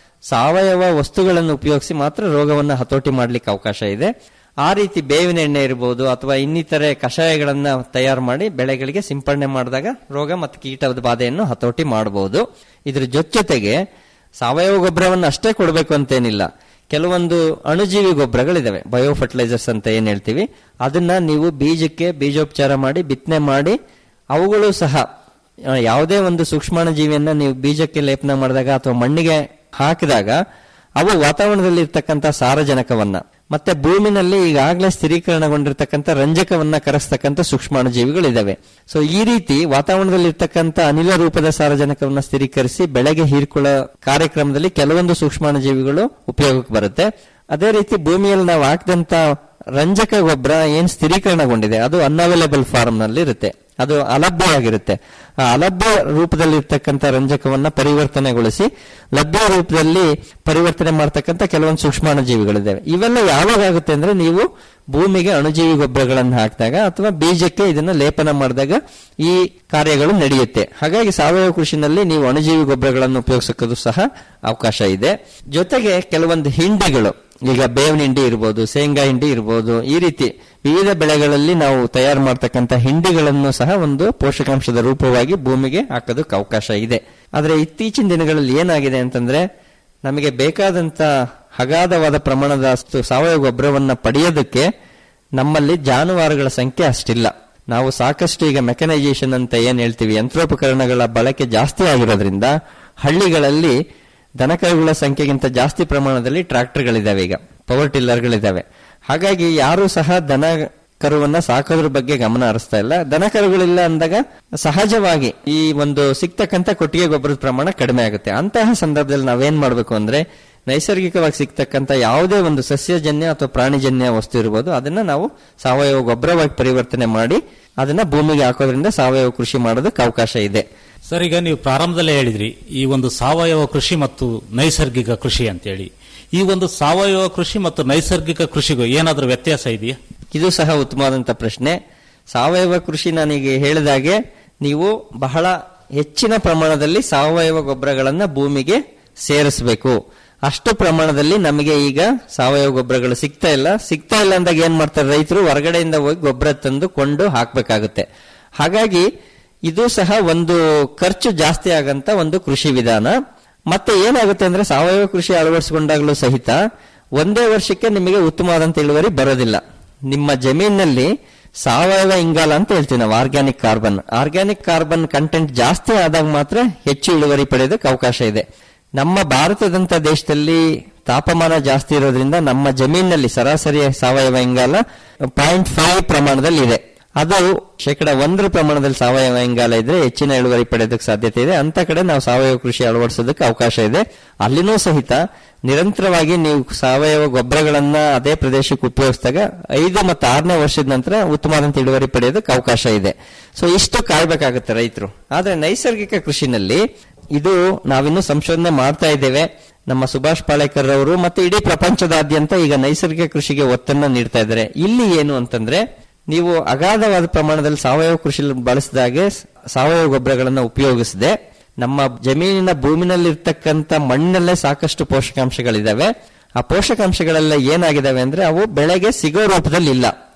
ಸಾವಯವ ವಸ್ತುಗಳನ್ನು ಉಪಯೋಗಿಸಿ ಮಾತ್ರ ರೋಗವನ್ನು ಹತೋಟಿ ಮಾಡ್ಲಿಕ್ಕೆ ಅವಕಾಶ ಇದೆ ಆ ರೀತಿ ಬೇವಿನ ಎಣ್ಣೆ ಇರಬಹುದು ಅಥವಾ ಇನ್ನಿತರೆ ಕಷಾಯಗಳನ್ನ ತಯಾರು ಮಾಡಿ ಬೆಳೆಗಳಿಗೆ ಸಿಂಪಡಣೆ ಮಾಡಿದಾಗ ರೋಗ ಮತ್ತು ಕೀಟದ ಬಾಧೆಯನ್ನು ಹತೋಟಿ ಮಾಡಬಹುದು ಇದ್ರ ಜೊತೆಗೆ ಸಾವಯವ ಗೊಬ್ಬರವನ್ನು ಅಷ್ಟೇ ಕೊಡಬೇಕು ಅಂತೇನಿಲ್ಲ ಕೆಲವೊಂದು ಅಣುಜೀವಿ ಗೊಬ್ಬರಗಳಿದಾವೆ ಬಯೋ ಫರ್ಟಿಲೈಸರ್ಸ್ ಅಂತ ಏನ್ ಹೇಳ್ತೀವಿ ಅದನ್ನ ನೀವು ಬೀಜಕ್ಕೆ ಬೀಜೋಪಚಾರ ಮಾಡಿ ಬಿತ್ತನೆ ಮಾಡಿ ಅವುಗಳು ಸಹ ಆ, ಯಾವುದೇ ಒಂದು ಸೂಕ್ಷ್ಮಾಣುಜೀವಿಯನ್ನ ನೀವು ಬೀಜಕ್ಕೆ ಲೇಪನ ಮಾಡಿದಾಗ ಅಥವಾ ಮಣ್ಣಿಗೆ ಹಾಕಿದಾಗ ಅವು ವಾತಾವರಣದಲ್ಲಿ ಇರ್ತಕ್ಕಂಥ ಸಾರಜನಕವನ್ನ ಮತ್ತೆ ಭೂಮಿನಲ್ಲಿ ಈಗಾಗಲೇ ಸ್ಥಿರೀಕರಣಗೊಂಡಿರ್ತಕ್ಕಂಥ ರಂಜಕವನ್ನ ಕರೆಸ್ತಕ್ಕಂಥ ಸೂಕ್ಷ್ಮಾಣುಜೀವಿಗಳಿದಾವೆ ಸೊ ಈ ರೀತಿ ವಾತಾವರಣದಲ್ಲಿ ಇರ್ತಕ್ಕಂಥ ಅನಿಲ ರೂಪದ ಸಾರಜನಕವನ್ನ ಸ್ಥಿರೀಕರಿಸಿ ಬೆಳೆಗೆ ಹೀರ್ಕೊಳ್ಳೋ ಕಾರ್ಯಕ್ರಮದಲ್ಲಿ ಕೆಲವೊಂದು ಸೂಕ್ಷ್ಮಾಣುಜೀವಿಗಳು ಉಪಯೋಗಕ್ಕೆ ಬರುತ್ತೆ ಅದೇ ರೀತಿ ಭೂಮಿಯಲ್ಲಿ ನಾವು ಹಾಕಿದಂತ ರಂಜಕ ಗೊಬ್ಬರ ಏನ್ ಸ್ಥಿರೀಕರಣಗೊಂಡಿದೆ ಅದು ಅನ್ಅವೈಲೇಬಲ್ ಫಾರ್ಮ್ ನಲ್ಲಿ ಇರುತ್ತೆ ಅದು ಅಲಭ್ಯವಾಗಿರುತ್ತೆ ಆ ಅಲಭ್ಯ ರೂಪದಲ್ಲಿ ಇರ್ತಕ್ಕಂಥ ರಂಜಕವನ್ನ ಪರಿವರ್ತನೆಗೊಳಿಸಿ ಲಭ್ಯ ರೂಪದಲ್ಲಿ ಪರಿವರ್ತನೆ ಮಾಡ್ತಕ್ಕಂಥ ಕೆಲವೊಂದು ಸೂಕ್ಷ್ಮಾಣುಜೀವಿಗಳಿದ್ದಾವೆ ಇವೆಲ್ಲ ಯಾವಾಗ ಆಗುತ್ತೆ ಅಂದ್ರೆ ನೀವು ಭೂಮಿಗೆ ಅಣುಜೀವಿ ಗೊಬ್ಬರಗಳನ್ನು ಹಾಕಿದಾಗ ಅಥವಾ ಬೀಜಕ್ಕೆ ಇದನ್ನ ಲೇಪನ ಮಾಡಿದಾಗ ಈ ಕಾರ್ಯಗಳು ನಡೆಯುತ್ತೆ ಹಾಗಾಗಿ ಸಾವಯವ ಕೃಷಿನಲ್ಲಿ ನೀವು ಅಣುಜೀವಿ ಗೊಬ್ಬರಗಳನ್ನು ಉಪಯೋಗಿಸೋದು ಸಹ ಅವಕಾಶ ಇದೆ ಜೊತೆಗೆ ಕೆಲವೊಂದು ಹಿಂಡಿಗಳು ಈಗ ಬೇವಿನ ಹಿಂಡಿ ಇರ್ಬೋದು ಶೇಂಗಾ ಹಿಂಡಿ ಇರ್ಬೋದು ಈ ರೀತಿ ವಿವಿಧ ಬೆಳೆಗಳಲ್ಲಿ ನಾವು ತಯಾರು ಮಾಡ್ತಕ್ಕಂಥ ಹಿಂಡಿಗಳನ್ನು ಸಹ ಒಂದು ಪೋಷಕಾಂಶದ ರೂಪವಾಗಿ ಭೂಮಿಗೆ ಹಾಕೋದಕ್ಕೆ ಅವಕಾಶ ಇದೆ ಆದ್ರೆ ಇತ್ತೀಚಿನ ದಿನಗಳಲ್ಲಿ ಏನಾಗಿದೆ ಅಂತಂದ್ರೆ ನಮಗೆ ಬೇಕಾದಂತ ಅಗಾಧವಾದ ಪ್ರಮಾಣದ ಅಷ್ಟು ಸಾವಯವ ಗೊಬ್ಬರವನ್ನ ಪಡೆಯೋದಕ್ಕೆ ನಮ್ಮಲ್ಲಿ ಜಾನುವಾರುಗಳ ಸಂಖ್ಯೆ ಅಷ್ಟಿಲ್ಲ ನಾವು ಸಾಕಷ್ಟು ಈಗ ಮೆಕನೈಸೇಷನ್ ಅಂತ ಏನ್ ಹೇಳ್ತೀವಿ ಯಂತ್ರೋಪಕರಣಗಳ ಬಳಕೆ ಜಾಸ್ತಿ ಆಗಿರೋದ್ರಿಂದ ಹಳ್ಳಿಗಳಲ್ಲಿ ದನಕರುಗಳ ಸಂಖ್ಯೆಗಿಂತ ಜಾಸ್ತಿ ಪ್ರಮಾಣದಲ್ಲಿ ಟ್ರಾಕ್ಟರ್ಗಳಿದಾವೆ ಈಗ ಪವರ್ ಟಿಲ್ಲರ್ಗಳಿದಾವೆ ಹಾಗಾಗಿ ಯಾರು ಸಹ ದನ ಕರುವನ್ನ ಸಾಕೋದ್ರ ಬಗ್ಗೆ ಗಮನ ಹರಿಸ್ತಾ ಇಲ್ಲ ದನ ಕರುಗಳಿಲ್ಲ ಅಂದಾಗ ಸಹಜವಾಗಿ ಈ ಒಂದು ಸಿಗ್ತಕ್ಕಂತ ಕೊಟ್ಟಿಗೆ ಗೊಬ್ಬರದ ಪ್ರಮಾಣ ಕಡಿಮೆ ಆಗುತ್ತೆ ಅಂತಹ ಸಂದರ್ಭದಲ್ಲಿ ನಾವೇನ್ ಮಾಡಬೇಕು ಅಂದ್ರೆ ನೈಸರ್ಗಿಕವಾಗಿ ಸಿಗ್ತಕ್ಕಂತ ಯಾವುದೇ ಒಂದು ಸಸ್ಯಜನ್ಯ ಅಥವಾ ಪ್ರಾಣಿಜನ್ಯ ವಸ್ತು ಇರ್ಬೋದು ಅದನ್ನ ನಾವು ಸಾವಯವ ಗೊಬ್ಬರವಾಗಿ ಪರಿವರ್ತನೆ ಮಾಡಿ ಅದನ್ನ ಭೂಮಿಗೆ ಹಾಕೋದ್ರಿಂದ ಸಾವಯವ ಕೃಷಿ ಮಾಡೋದಕ್ಕೆ ಅವಕಾಶ ಇದೆ ಸರ್ ಈಗ ನೀವು ಪ್ರಾರಂಭದಲ್ಲೇ ಹೇಳಿದ್ರಿ ಈ ಒಂದು ಸಾವಯವ ಕೃಷಿ ಮತ್ತು ನೈಸರ್ಗಿಕ ಕೃಷಿ ಅಂತೇಳಿ ಈ ಒಂದು ಸಾವಯವ ಕೃಷಿ ಮತ್ತು ನೈಸರ್ಗಿಕ ಕೃಷಿಗೂ ಏನಾದರೂ ವ್ಯತ್ಯಾಸ ಇದೆಯಾ ಇದು ಸಹ ಉತ್ತಮವಾದಂತ ಪ್ರಶ್ನೆ ಸಾವಯವ ಕೃಷಿ ನಾನೀಗ ಹೇಳಿದಾಗೆ ನೀವು ಬಹಳ ಹೆಚ್ಚಿನ ಪ್ರಮಾಣದಲ್ಲಿ ಸಾವಯವ ಗೊಬ್ಬರಗಳನ್ನ ಭೂಮಿಗೆ ಸೇರಿಸಬೇಕು ಅಷ್ಟು ಪ್ರಮಾಣದಲ್ಲಿ ನಮಗೆ ಈಗ ಸಾವಯವ ಗೊಬ್ಬರಗಳು ಸಿಗ್ತಾ ಇಲ್ಲ ಸಿಗ್ತಾ ಇಲ್ಲ ಅಂದಾಗ ಏನ್ ಮಾಡ್ತಾರೆ ರೈತರು ಹೊರಗಡೆಯಿಂದ ಹೋಗಿ ಗೊಬ್ಬರ ತಂದು ಕೊಂಡು ಹಾಕ್ಬೇಕಾಗುತ್ತೆ ಹಾಗಾಗಿ ಇದು ಸಹ ಒಂದು ಖರ್ಚು ಜಾಸ್ತಿ ಆಗಂತ ಒಂದು ಕೃಷಿ ವಿಧಾನ ಮತ್ತೆ ಏನಾಗುತ್ತೆ ಅಂದ್ರೆ ಸಾವಯವ ಕೃಷಿ ಅಳವಡಿಸಿಕೊಂಡಾಗಲೂ ಸಹಿತ ಒಂದೇ ವರ್ಷಕ್ಕೆ ನಿಮಗೆ ಉತ್ತಮವಾದಂತ ಇಳುವರಿ ಬರೋದಿಲ್ಲ ನಿಮ್ಮ ಜಮೀನಿನಲ್ಲಿ ಸಾವಯವ ಇಂಗಾಲ ಅಂತ ಹೇಳ್ತೀವಿ ನಾವು organic carbon organic carbon content ಜಾಸ್ತಿ ಆದಾಗ ಮಾತ್ರ ಹೆಚ್ಚು ಇಳುವರಿ ಪಡೆಯೋದಕ್ಕೆ ಅವಕಾಶ ಇದೆ ನಮ್ಮ ಭಾರತದಂತ ದೇಶದಲ್ಲಿ ತಾಪಮಾನ ಜಾಸ್ತಿ ಇರೋದ್ರಿಂದ ನಮ್ಮ ಜಮೀನಿನಲ್ಲಿ ಸರಾಸರಿ ಸಾವಯವ ಇಂಗಾಲ ಪಾಯಿಂಟ್ ಫೈವ್ ಪ್ರಮಾಣದಲ್ಲಿ ಇದೆ ಅದು ಶೇಕಡ ಒಂದರ ಪ್ರಮಾಣದಲ್ಲಿ ಸಾವಯವ ಇಂಗಾಲ ಇದ್ರೆ ಹೆಚ್ಚಿನ ಇಳುವರಿ ಪಡೆಯೋದಕ್ಕೆ ಸಾಧ್ಯತೆ ಇದೆ ಅಂತ ಕಡೆ ನಾವು ಸಾವಯವ ಕೃಷಿ ಅಳವಡಿಸೋದಕ್ಕೆ ಅವಕಾಶ ಇದೆ ಅಲ್ಲಿನೂ ಸಹಿತ ನಿರಂತರವಾಗಿ ನೀವು ಸಾವಯವ ಗೊಬ್ಬರಗಳನ್ನ ಅದೇ ಪ್ರದೇಶಕ್ಕೆ ಉಪಯೋಗಿಸಿದಾಗ ಐದು ಮತ್ತು ಆರನೇ ವರ್ಷದ ನಂತರ ಉತ್ತಮವಾದಂತ ಇಳುವರಿ ಪಡೆಯೋದಕ್ಕೆ ಅವಕಾಶ ಇದೆ ಸೊ ಇಷ್ಟು ಕಾಯ್ಬೇಕಾಗುತ್ತೆ ರೈತರು ಆದ್ರೆ ನೈಸರ್ಗಿಕ ಕೃಷಿನಲ್ಲಿ ಇದು ನಾವಿನ್ನೂ ಸಂಶೋಧನೆ ಮಾಡ್ತಾ ಇದ್ದೇವೆ ನಮ್ಮ ಸುಭಾಷ್ ಪಾಳೇಕರ್ ಅವರು ಮತ್ತೆ ಇಡೀ ಪ್ರಪಂಚದಾದ್ಯಂತ ಈಗ ನೈಸರ್ಗಿಕ ಕೃಷಿಗೆ ಒತ್ತನ್ನ ನೀಡ್ತಾ ಇದ್ದಾರೆ ಇಲ್ಲಿ ಏನು ಅಂತಂದ್ರೆ ನೀವು ಅಗಾಧವಾದ ಪ್ರಮಾಣದಲ್ಲಿ ಸಾವಯವ ಕೃಷಿ ಬಳಸಿದಾಗೆ ಸಾವಯವ ಗೊಬ್ಬರಗಳನ್ನ ಉಪಯೋಗಿಸದೆ ನಮ್ಮ ಜಮೀನಿನ ಭೂಮಿನಲ್ಲಿರ್ತಕ್ಕಂಥ ಮಣ್ಣಲ್ಲೇ ಸಾಕಷ್ಟು ಪೋಷಕಾಂಶಗಳಿದಾವೆ ಆ ಪೋಷಕಾಂಶಗಳೆಲ್ಲ ಏನಾಗಿದಾವೆ ಅಂದ್ರೆ ಅವು ಬೆಳೆಗೆ ಸಿಗೋ ರೂಪದಲ್ಲಿ ಇಲ್ಲ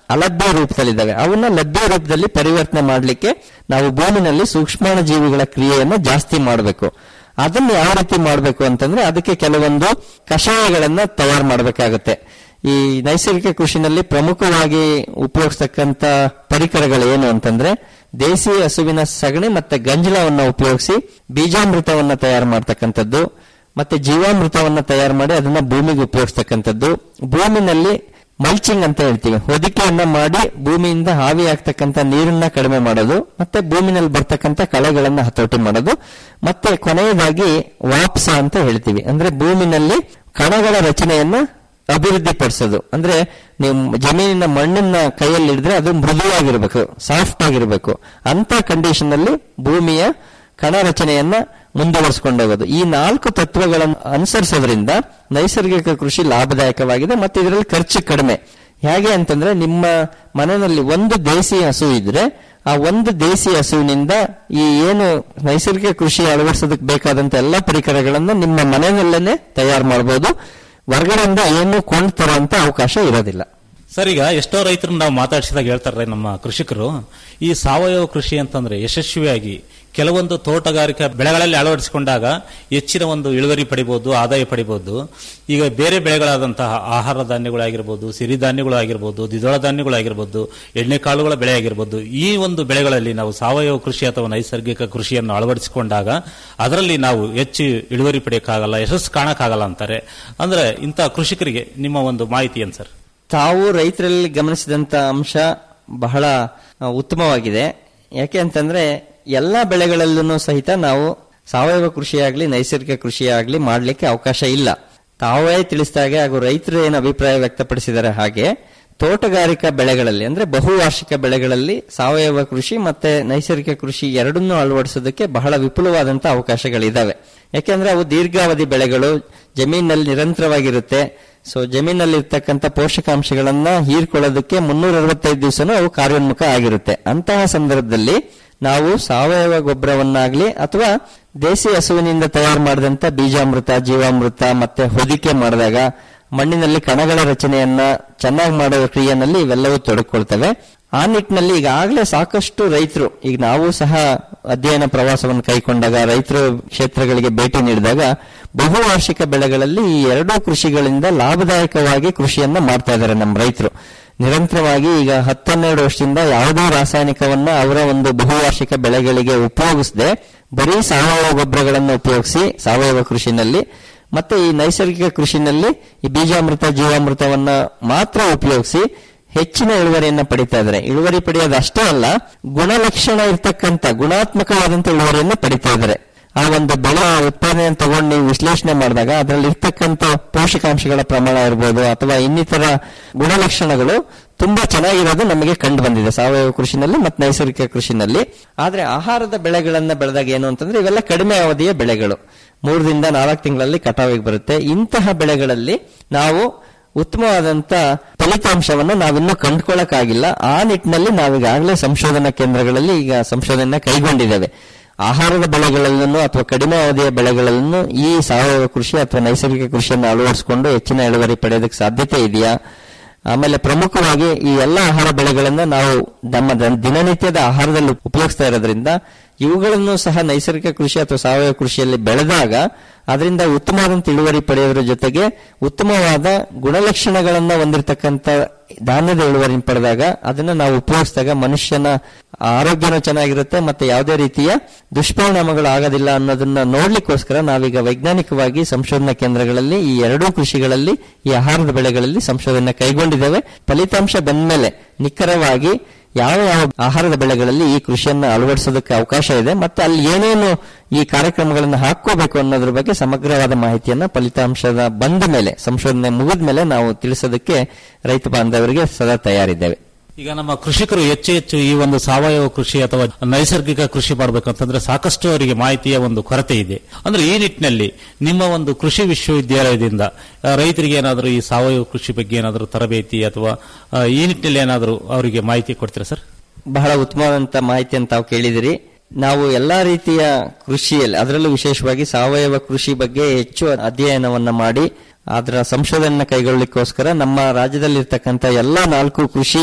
ಅಲಭ್ಯ ರೂಪದಲ್ಲಿದ್ದಾವೆ ಅವನ್ನ ಲಭ್ಯ ರೂಪದಲ್ಲಿ ಪರಿವರ್ತನೆ ಮಾಡಲಿಕ್ಕೆ ನಾವು ಭೂಮಿನಲ್ಲಿ ಸೂಕ್ಷ್ಮಾಣು ಜೀವಿಗಳ ಕ್ರಿಯೆಯನ್ನ ಜಾಸ್ತಿ ಮಾಡಬೇಕು ಅದನ್ನ ಯಾವ ರೀತಿ ಮಾಡಬೇಕು ಅಂತಂದ್ರೆ ಅದಕ್ಕೆ ಕೆಲವೊಂದು ಕಷಾಯಗಳನ್ನ ತಯಾರು ಮಾಡಬೇಕಾಗುತ್ತೆ ಈ ನೈಸರ್ಗಿಕ ಕೃಷಿನಲ್ಲಿ ಪ್ರಮುಖವಾಗಿ ಉಪಯೋಗಿಸ್ತಕ್ಕಂತ ಪರಿಕರಗಳು ಏನು ಅಂತಂದ್ರೆ ದೇಸಿ ಹಸುವಿನ ಸಗಣಿ ಮತ್ತೆ ಗಂಜಲವನ್ನ ಉಪಯೋಗಿಸಿ ಬೀಜಾಮೃತವನ್ನ ತಯಾರು ಮಾಡ್ತಕ್ಕಂಥದ್ದು ಮತ್ತೆ ಜೀವಾಮೃತವನ್ನ ತಯಾರು ಮಾಡಿ ಅದನ್ನ ಭೂಮಿಗೆ ಉಪಯೋಗಿಸ್ತಕ್ಕಂಥದ್ದು ಭೂಮಿನಲ್ಲಿ ಮಲ್ಚಿಂಗ್ ಅಂತ ಹೇಳ್ತೀವಿ ಹೊದಿಕೆಯನ್ನ ಮಾಡಿ ಭೂಮಿಯಿಂದ ಹಾವಿ ಆಗ್ತಕ್ಕಂಥ ನೀರನ್ನ ಕಡಿಮೆ ಮಾಡೋದು ಮತ್ತೆ ಭೂಮಿನಲ್ಲಿ ಬರ್ತಕ್ಕಂಥ ಕಳೆಗಳನ್ನ ಹತೋಟಿ ಮಾಡೋದು ಮತ್ತೆ ಕೊನೆಯದಾಗಿ ವಾಪ್ಸ ಅಂತ ಹೇಳ್ತೀವಿ ಅಂದ್ರೆ ಭೂಮಿನಲ್ಲಿ ಕಣಗಳ ರಚನೆಯನ್ನ ಅಭಿವೃದ್ಧಿಪಡಿಸೋದು ಅಂದ್ರೆ ನೀವು ಜಮೀನಿನ ಮಣ್ಣನ್ನ ಕೈಯಲ್ಲಿ ಹಿಡಿದ್ರೆ ಅದು ಮೃದುವಾಗಿರ್ಬೇಕು ಸಾಫ್ಟ್ ಆಗಿರ್ಬೇಕು ಅಂತ ಕಂಡೀಷನ್ ಅಲ್ಲಿ ಭೂಮಿಯ ಕಣ ರಚನೆಯನ್ನ ಮುಂದುವರಿಸಿಕೊಂಡು ಹೋಗೋದು ಈ ನಾಲ್ಕು ತತ್ವಗಳನ್ನು ಅನುಸರಿಸೋದ್ರಿಂದ ನೈಸರ್ಗಿಕ ಕೃಷಿ ಲಾಭದಾಯಕವಾಗಿದೆ ಮತ್ತೆ ಇದರಲ್ಲಿ ಖರ್ಚು ಕಡಿಮೆ ಹೇಗೆ ಅಂತಂದ್ರೆ ನಿಮ್ಮ ಮನೆಯಲ್ಲಿ ಒಂದು ದೇಸಿ ಹಸು ಇದ್ರೆ ಆ ಒಂದು ದೇಸಿ ಹಸುವಿನಿಂದ ಈ ಏನು ನೈಸರ್ಗಿಕ ಕೃಷಿ ಅಳವಡಿಸೋದಕ್ಕೆ ಬೇಕಾದಂತ ಎಲ್ಲ ಪರಿಕರಗಳನ್ನ ನಿಮ್ಮ ಮನೆಯಲ್ಲೇನೆ ತಯಾರು ಮಾಡಬಹುದು ಹೊರಗಡೆಯಿಂದ ಏನು ಕೊಂಡು ತರುವಂತ ಅವಕಾಶ ಇರೋದಿಲ್ಲ ಸರ್ ಈಗ ಎಷ್ಟೋ ರೈತರು ನಾವು ಮಾತಾಡಿಸಿದಾಗ ಹೇಳ್ತಾರೆ ನಮ್ಮ ಕೃಷಿಕರು ಈ ಸಾವಯವ ಕೃಷಿ ಅಂತಂದ್ರೆ ಯಶಸ್ವಿಯಾಗಿ ಕೆಲವೊಂದು ತೋಟಗಾರಿಕಾ ಬೆಳೆಗಳಲ್ಲಿ ಅಳವಡಿಸಿಕೊಂಡಾಗ ಹೆಚ್ಚಿನ ಒಂದು ಇಳುವರಿ ಪಡಿಬಹುದು ಆದಾಯ ಪಡಿಬಹುದು ಈಗ ಬೇರೆ ಬೆಳೆಗಳಾದಂತಹ ಆಹಾರ ಧಾನ್ಯಗಳಾಗಿರ್ಬೋದು ಸಿರಿಧಾನ್ಯಗಳು ಆಗಿರ್ಬೋದು ದ್ವಿದಳ ಧಾನ್ಯಗಳಾಗಿರ್ಬೋದು ಎಣ್ಣೆಕಾಳುಗಳ ಬೆಳೆ ಆಗಿರ್ಬೋದು ಈ ಒಂದು ಬೆಳೆಗಳಲ್ಲಿ ನಾವು ಸಾವಯವ ಕೃಷಿ ಅಥವಾ ನೈಸರ್ಗಿಕ ಕೃಷಿಯನ್ನು ಅಳವಡಿಸಿಕೊಂಡಾಗ ಅದರಲ್ಲಿ ನಾವು ಹೆಚ್ಚು ಇಳುವರಿ ಪಡೆಯಕ್ಕಾಗಲ್ಲ ಯಶಸ್ಸು ಕಾಣಕ್ಕಾಗಲ್ಲ ಅಂತಾರೆ ಅಂದ್ರೆ ಇಂಥ ಕೃಷಿಕರಿಗೆ ನಿಮ್ಮ ಒಂದು ಮಾಹಿತಿ ಏನ್ ಸರ್ ತಾವು ರೈತರಲ್ಲಿ ಗಮನಿಸಿದಂತ ಅಂಶ ಬಹಳ ಆ, ಉತ್ತಮವಾಗಿದೆ ಯಾಕೆ ಅಂತಂದ್ರೆ ಎಲ್ಲಾ ಬೆಳೆಗಳಲ್ಲೂ ಸಹಿತ ನಾವು ಸಾವಯವ ಕೃಷಿಯಾಗ್ಲಿ ನೈಸರ್ಗಿಕ ಕೃಷಿಯಾಗ್ಲಿ ಮಾಡ್ಲಿಕ್ಕೆ ಅವಕಾಶ ಇಲ್ಲ ತಾವೇ ತಿಳಿಸಿದಾಗೆ ಹಾಗೂ ರೈತರು ಏನು ಅಭಿಪ್ರಾಯ ವ್ಯಕ್ತಪಡಿಸಿದ್ದಾರೆ ಹಾಗೆ ತೋಟಗಾರಿಕಾ ಬೆಳೆಗಳಲ್ಲಿ ಅಂದ್ರೆ ಬಹುವಾರ್ಷಿಕ ಬೆಳೆಗಳಲ್ಲಿ ಸಾವಯವ ಕೃಷಿ ಮತ್ತೆ ನೈಸರ್ಗಿಕ ಕೃಷಿ ಎರಡನ್ನೂ ಅಳವಡಿಸೋದಕ್ಕೆ ಬಹಳ ವಿಪುಲವಾದಂತಹ ಅವಕಾಶಗಳಿದಾವೆ ಯಾಕೆಂದ್ರೆ ಅವು ದೀರ್ಘಾವಧಿ ಬೆಳೆಗಳು ಜಮೀನಿನಲ್ಲಿ ನಿರಂತರವಾಗಿರುತ್ತೆ ಸೊ ಜಮೀನಲ್ಲಿ ಇರ್ತಕ್ಕಂಥ ಪೋಷಕಾಂಶಗಳನ್ನ ಹೀರ್ಕೊಳ್ಳೋದಕ್ಕೆ ಮುನ್ನೂರ ಅರವತ್ತೈದು ದಿವಸನೂ ಅವು ಕಾರ್ಯೋನ್ಮುಖ ಆಗಿರುತ್ತೆ ಅಂತಹ ಸಂದರ್ಭದಲ್ಲಿ ನಾವು ಸಾವಯವ ಗೊಬ್ಬರವನ್ನಾಗ್ಲಿ ಅಥವಾ ದೇಸಿ ಹಸುವಿನಿಂದ ತಯಾರು ಮಾಡಿದಂತ ಬೀಜಾಮೃತ ಜೀವಾಮೃತ ಮತ್ತೆ ಹೊದಿಕೆ ಮಾಡಿದಾಗ ಮಣ್ಣಿನಲ್ಲಿ ಕಣಗಳ ರಚನೆಯನ್ನ ಚೆನ್ನಾಗಿ ಮಾಡೋ ಕ್ರಿಯೆನಲ್ಲಿ ಇವೆಲ್ಲವೂ ತೊಡಕೊಳ್ತವೆ ಆ ನಿಟ್ಟಿನಲ್ಲಿ ಈಗಾಗಲೇ ಸಾಕಷ್ಟು ರೈತರು ಈಗ ನಾವು ಸಹ ಅಧ್ಯಯನ ಪ್ರವಾಸವನ್ನು ಕೈಗೊಂಡಾಗ ರೈತರು ಕ್ಷೇತ್ರಗಳಿಗೆ ಭೇಟಿ ನೀಡಿದಾಗ ಬಹುವಾರ್ಷಿಕ ಬೆಳೆಗಳಲ್ಲಿ ಈ ಎರಡೂ ಕೃಷಿಗಳಿಂದ ಲಾಭದಾಯಕವಾಗಿ ಕೃಷಿಯನ್ನ ಮಾಡ್ತಾ ಇದ್ದಾರೆ ನಮ್ಮ ರೈತರು ನಿರಂತರವಾಗಿ ಈಗ ಹತ್ತನ್ನೆರಡು ವರ್ಷದಿಂದ ಯಾವುದೇ ರಾಸಾಯನಿಕವನ್ನ ಅವರ ಒಂದು ಬಹುವಾರ್ಷಿಕ ಬೆಳೆಗಳಿಗೆ ಉಪಯೋಗಿಸದೆ ಬರೀ ಸಾವಯವ ಗೊಬ್ಬರಗಳನ್ನು ಉಪಯೋಗಿಸಿ ಸಾವಯವ ಕೃಷಿನಲ್ಲಿ ಮತ್ತೆ ಈ ನೈಸರ್ಗಿಕ ಕೃಷಿನಲ್ಲಿ ಈ ಬೀಜಾಮೃತ ಜೀವಾಮೃತವನ್ನ ಮಾತ್ರ ಉಪಯೋಗಿಸಿ ಹೆಚ್ಚಿನ ಇಳುವರಿಯನ್ನ ಪಡಿತಾ ಇದ್ದಾರೆ ಇಳುವರಿ ಪಡೆಯೋದು ಅಷ್ಟೇ ಅಲ್ಲ ಗುಣಲಕ್ಷಣ ಇರ್ತಕ್ಕಂಥ ಗುಣಾತ್ಮಕವಾದಂತ ಇಳುವರಿಯನ್ನ ಪಡಿತಾ ಇದ್ದಾರೆ ಆ ಒಂದು ಬೆಳೆ ಉತ್ಪಾದನೆಯನ್ನು ತಗೊಂಡು ನೀವು ವಿಶ್ಲೇಷಣೆ ಮಾಡಿದಾಗ ಅದರಲ್ಲಿ ಇರ್ತಕ್ಕಂಥ ಪೋಷಕಾಂಶಗಳ ಪ್ರಮಾಣ ಇರ್ಬೋದು ಅಥವಾ ಇನ್ನಿತರ ಗುಣಲಕ್ಷಣಗಳು ತುಂಬಾ ಚೆನ್ನಾಗಿರೋದು ನಮಗೆ ಕಂಡು ಬಂದಿದೆ ಸಾವಯವ ಕೃಷಿನಲ್ಲಿ ಮತ್ತು ನೈಸರ್ಗಿಕ ಕೃಷಿನಲ್ಲಿ ಆದ್ರೆ ಆಹಾರದ ಬೆಳೆಗಳನ್ನ ಬೆಳೆದಾಗ ಏನು ಅಂತಂದ್ರೆ ಇವೆಲ್ಲ ಕಡಿಮೆ ಅವಧಿಯ ಬೆಳೆಗಳು ಮೂರರಿಂದ ನಾಲ್ಕು ತಿಂಗಳಲ್ಲಿ ಕಟಾವಿಗೆ ಬರುತ್ತೆ ಇಂತಹ ಬೆಳೆಗಳಲ್ಲಿ ನಾವು ಉತ್ತಮವಾದಂತ ಫಲಿತಾಂಶವನ್ನು ನಾವಿನ್ನೂ ಕಂಡುಕೊಳ್ಳಕ್ಕಾಗಿಲ್ಲ ಆ ನಿಟ್ಟಿನಲ್ಲಿ ನಾವೀಗಾಗಲೇ ಸಂಶೋಧನಾ ಕೇಂದ್ರಗಳಲ್ಲಿ ಈಗ ಸಂಶೋಧನೆ ಕೈಗೊಂಡಿದ್ದೇವೆ ಆಹಾರದ ಬೆಳೆಗಳಲ್ಲೂ ಅಥವಾ ಕಡಿಮೆ ಅವಧಿಯ ಬೆಳೆಗಳಲ್ಲೂ ಈ ಸಾವಯವ ಕೃಷಿ ಅಥವಾ ನೈಸರ್ಗಿಕ ಕೃಷಿಯನ್ನು ಅಳವಡಿಸಿಕೊಂಡು ಹೆಚ್ಚಿನ ಇಳುವರಿ ಪಡೆಯೋದಕ್ಕೆ ಸಾಧ್ಯತೆ ಇದೆಯಾ ಆಮೇಲೆ ಪ್ರಮುಖವಾಗಿ ಈ ಎಲ್ಲ ಆಹಾರ ಬೆಳೆಗಳನ್ನ ನಾವು ನಮ್ಮ ದ- ದಿನನಿತ್ಯದ ಆಹಾರದಲ್ಲಿ ಉಪಯೋಗಿಸ್ತಾ ಇರೋದ್ರಿಂದ ಇವುಗಳನ್ನು ಸಹ ನೈಸರ್ಗಿಕ ಕೃಷಿ ಅಥವಾ ಸಾವಯವ ಕೃಷಿಯಲ್ಲಿ ಬೆಳೆದಾಗ ಅದರಿಂದ ಉತ್ತಮವಾದಂತ ಇಳುವರಿ ಪಡೆಯೋದ್ರ ಜೊತೆಗೆ ಉತ್ತಮವಾದ ಗುಣಲಕ್ಷಣಗಳನ್ನ ಹೊಂದಿರತಕ್ಕಂತ ಧಾನ್ಯದ ಇಳುವರಿ ಪಡೆದಾಗ ಅದನ್ನ ನಾವು ಉಪಯೋಗಿಸಿದಾಗ ಮನುಷ್ಯನ ಆರೋಗ್ಯನೂ ಚೆನ್ನಾಗಿರುತ್ತೆ ಮತ್ತೆ ಯಾವುದೇ ರೀತಿಯ ದುಷ್ಪರಿಣಾಮಗಳು ಆಗೋದಿಲ್ಲ ಅನ್ನೋದನ್ನ ನೋಡ್ಲಿಕ್ಕೋಸ್ಕರ ನಾವೀಗ ವೈಜ್ಞಾನಿಕವಾಗಿ ಸಂಶೋಧನಾ ಕೇಂದ್ರಗಳಲ್ಲಿ ಈ ಎರಡೂ ಕೃಷಿಗಳಲ್ಲಿ ಈ ಆಹಾರದ ಬೆಳೆಗಳಲ್ಲಿ ಸಂಶೋಧನೆ ಕೈಗೊಂಡಿದ್ದೇವೆ ಫಲಿತಾಂಶ ಬಂದ್ಮೇಲೆ ನಿಖರವಾಗಿ ಯಾವ ಯಾವ ಆಹಾರದ ಬೆಳೆಗಳಲ್ಲಿ ಈ ಕೃಷಿಯನ್ನ ಅಳವಡಿಸೋದಕ್ಕೆ ಅವಕಾಶ ಇದೆ ಮತ್ತೆ ಅಲ್ಲಿ ಏನೇನು ಈ ಕಾರ್ಯಕ್ರಮಗಳನ್ನು ಹಾಕೋಬೇಕು ಅನ್ನೋದ್ರ ಬಗ್ಗೆ ಸಮಗ್ರವಾದ ಮಾಹಿತಿಯನ್ನ ಫಲಿತಾಂಶದ ಬಂದ ಮೇಲೆ ಸಂಶೋಧನೆ ಮುಗಿದ ಮೇಲೆ ನಾವು ತಿಳಿಸೋದಕ್ಕೆ ರೈತ ಬಾಂಧವರಿಗೆ ಸದಾ ತಯಾರಿದ್ದೇವೆ ಈಗ ನಮ್ಮ ಕೃಷಿಕರು ಹೆಚ್ಚು ಹೆಚ್ಚು ಈ ಒಂದು ಸಾವಯವ ಕೃಷಿ ಅಥವಾ ನೈಸರ್ಗಿಕ ಕೃಷಿ ಮಾಡಬೇಕಂತಂದ್ರೆ ಸಾಕಷ್ಟು ಅವರಿಗೆ ಮಾಹಿತಿಯ ಒಂದು ಕೊರತೆ ಇದೆ ಅಂದ್ರೆ ಈ ನಿಟ್ಟಿನಲ್ಲಿ ನಿಮ್ಮ ಒಂದು ಕೃಷಿ ವಿಶ್ವವಿದ್ಯಾಲಯದಿಂದ ಆ, ರೈತರಿಗೆ ಏನಾದರೂ ಈ ಸಾವಯವ ಕೃಷಿ ಬಗ್ಗೆ ಏನಾದರೂ ತರಬೇತಿ ಅಥವಾ ಆ, ಈ ನಿಟ್ಟಿನಲ್ಲಿ ಏನಾದರೂ ಅವರಿಗೆ ಮಾಹಿತಿ ಕೊಡ್ತೀರಾ ಸರ್ ಬಹಳ ಉತ್ತಮವಾದಂತ ಮಾಹಿತಿಯನ್ನು ತಾವು ಕೇಳಿದಿರಿ ನಾವು ಎಲ್ಲಾ ರೀತಿಯ ಕೃಷಿಯಲ್ಲಿ ಅದರಲ್ಲೂ ವಿಶೇಷವಾಗಿ ಸಾವಯವ ಕೃಷಿ ಬಗ್ಗೆ ಹೆಚ್ಚು ಅಧ್ಯಯನವನ್ನ ಮಾಡಿ ಅದರ ಸಂಶೋಧನೆ ಕೈಗೊಳ್ಳಲಿಕ್ಕೋಸ್ಕರ ನಮ್ಮ ರಾಜ್ಯದಲ್ಲಿರ್ತಕ್ಕಂಥ ಎಲ್ಲಾ ನಾಲ್ಕು ಕೃಷಿ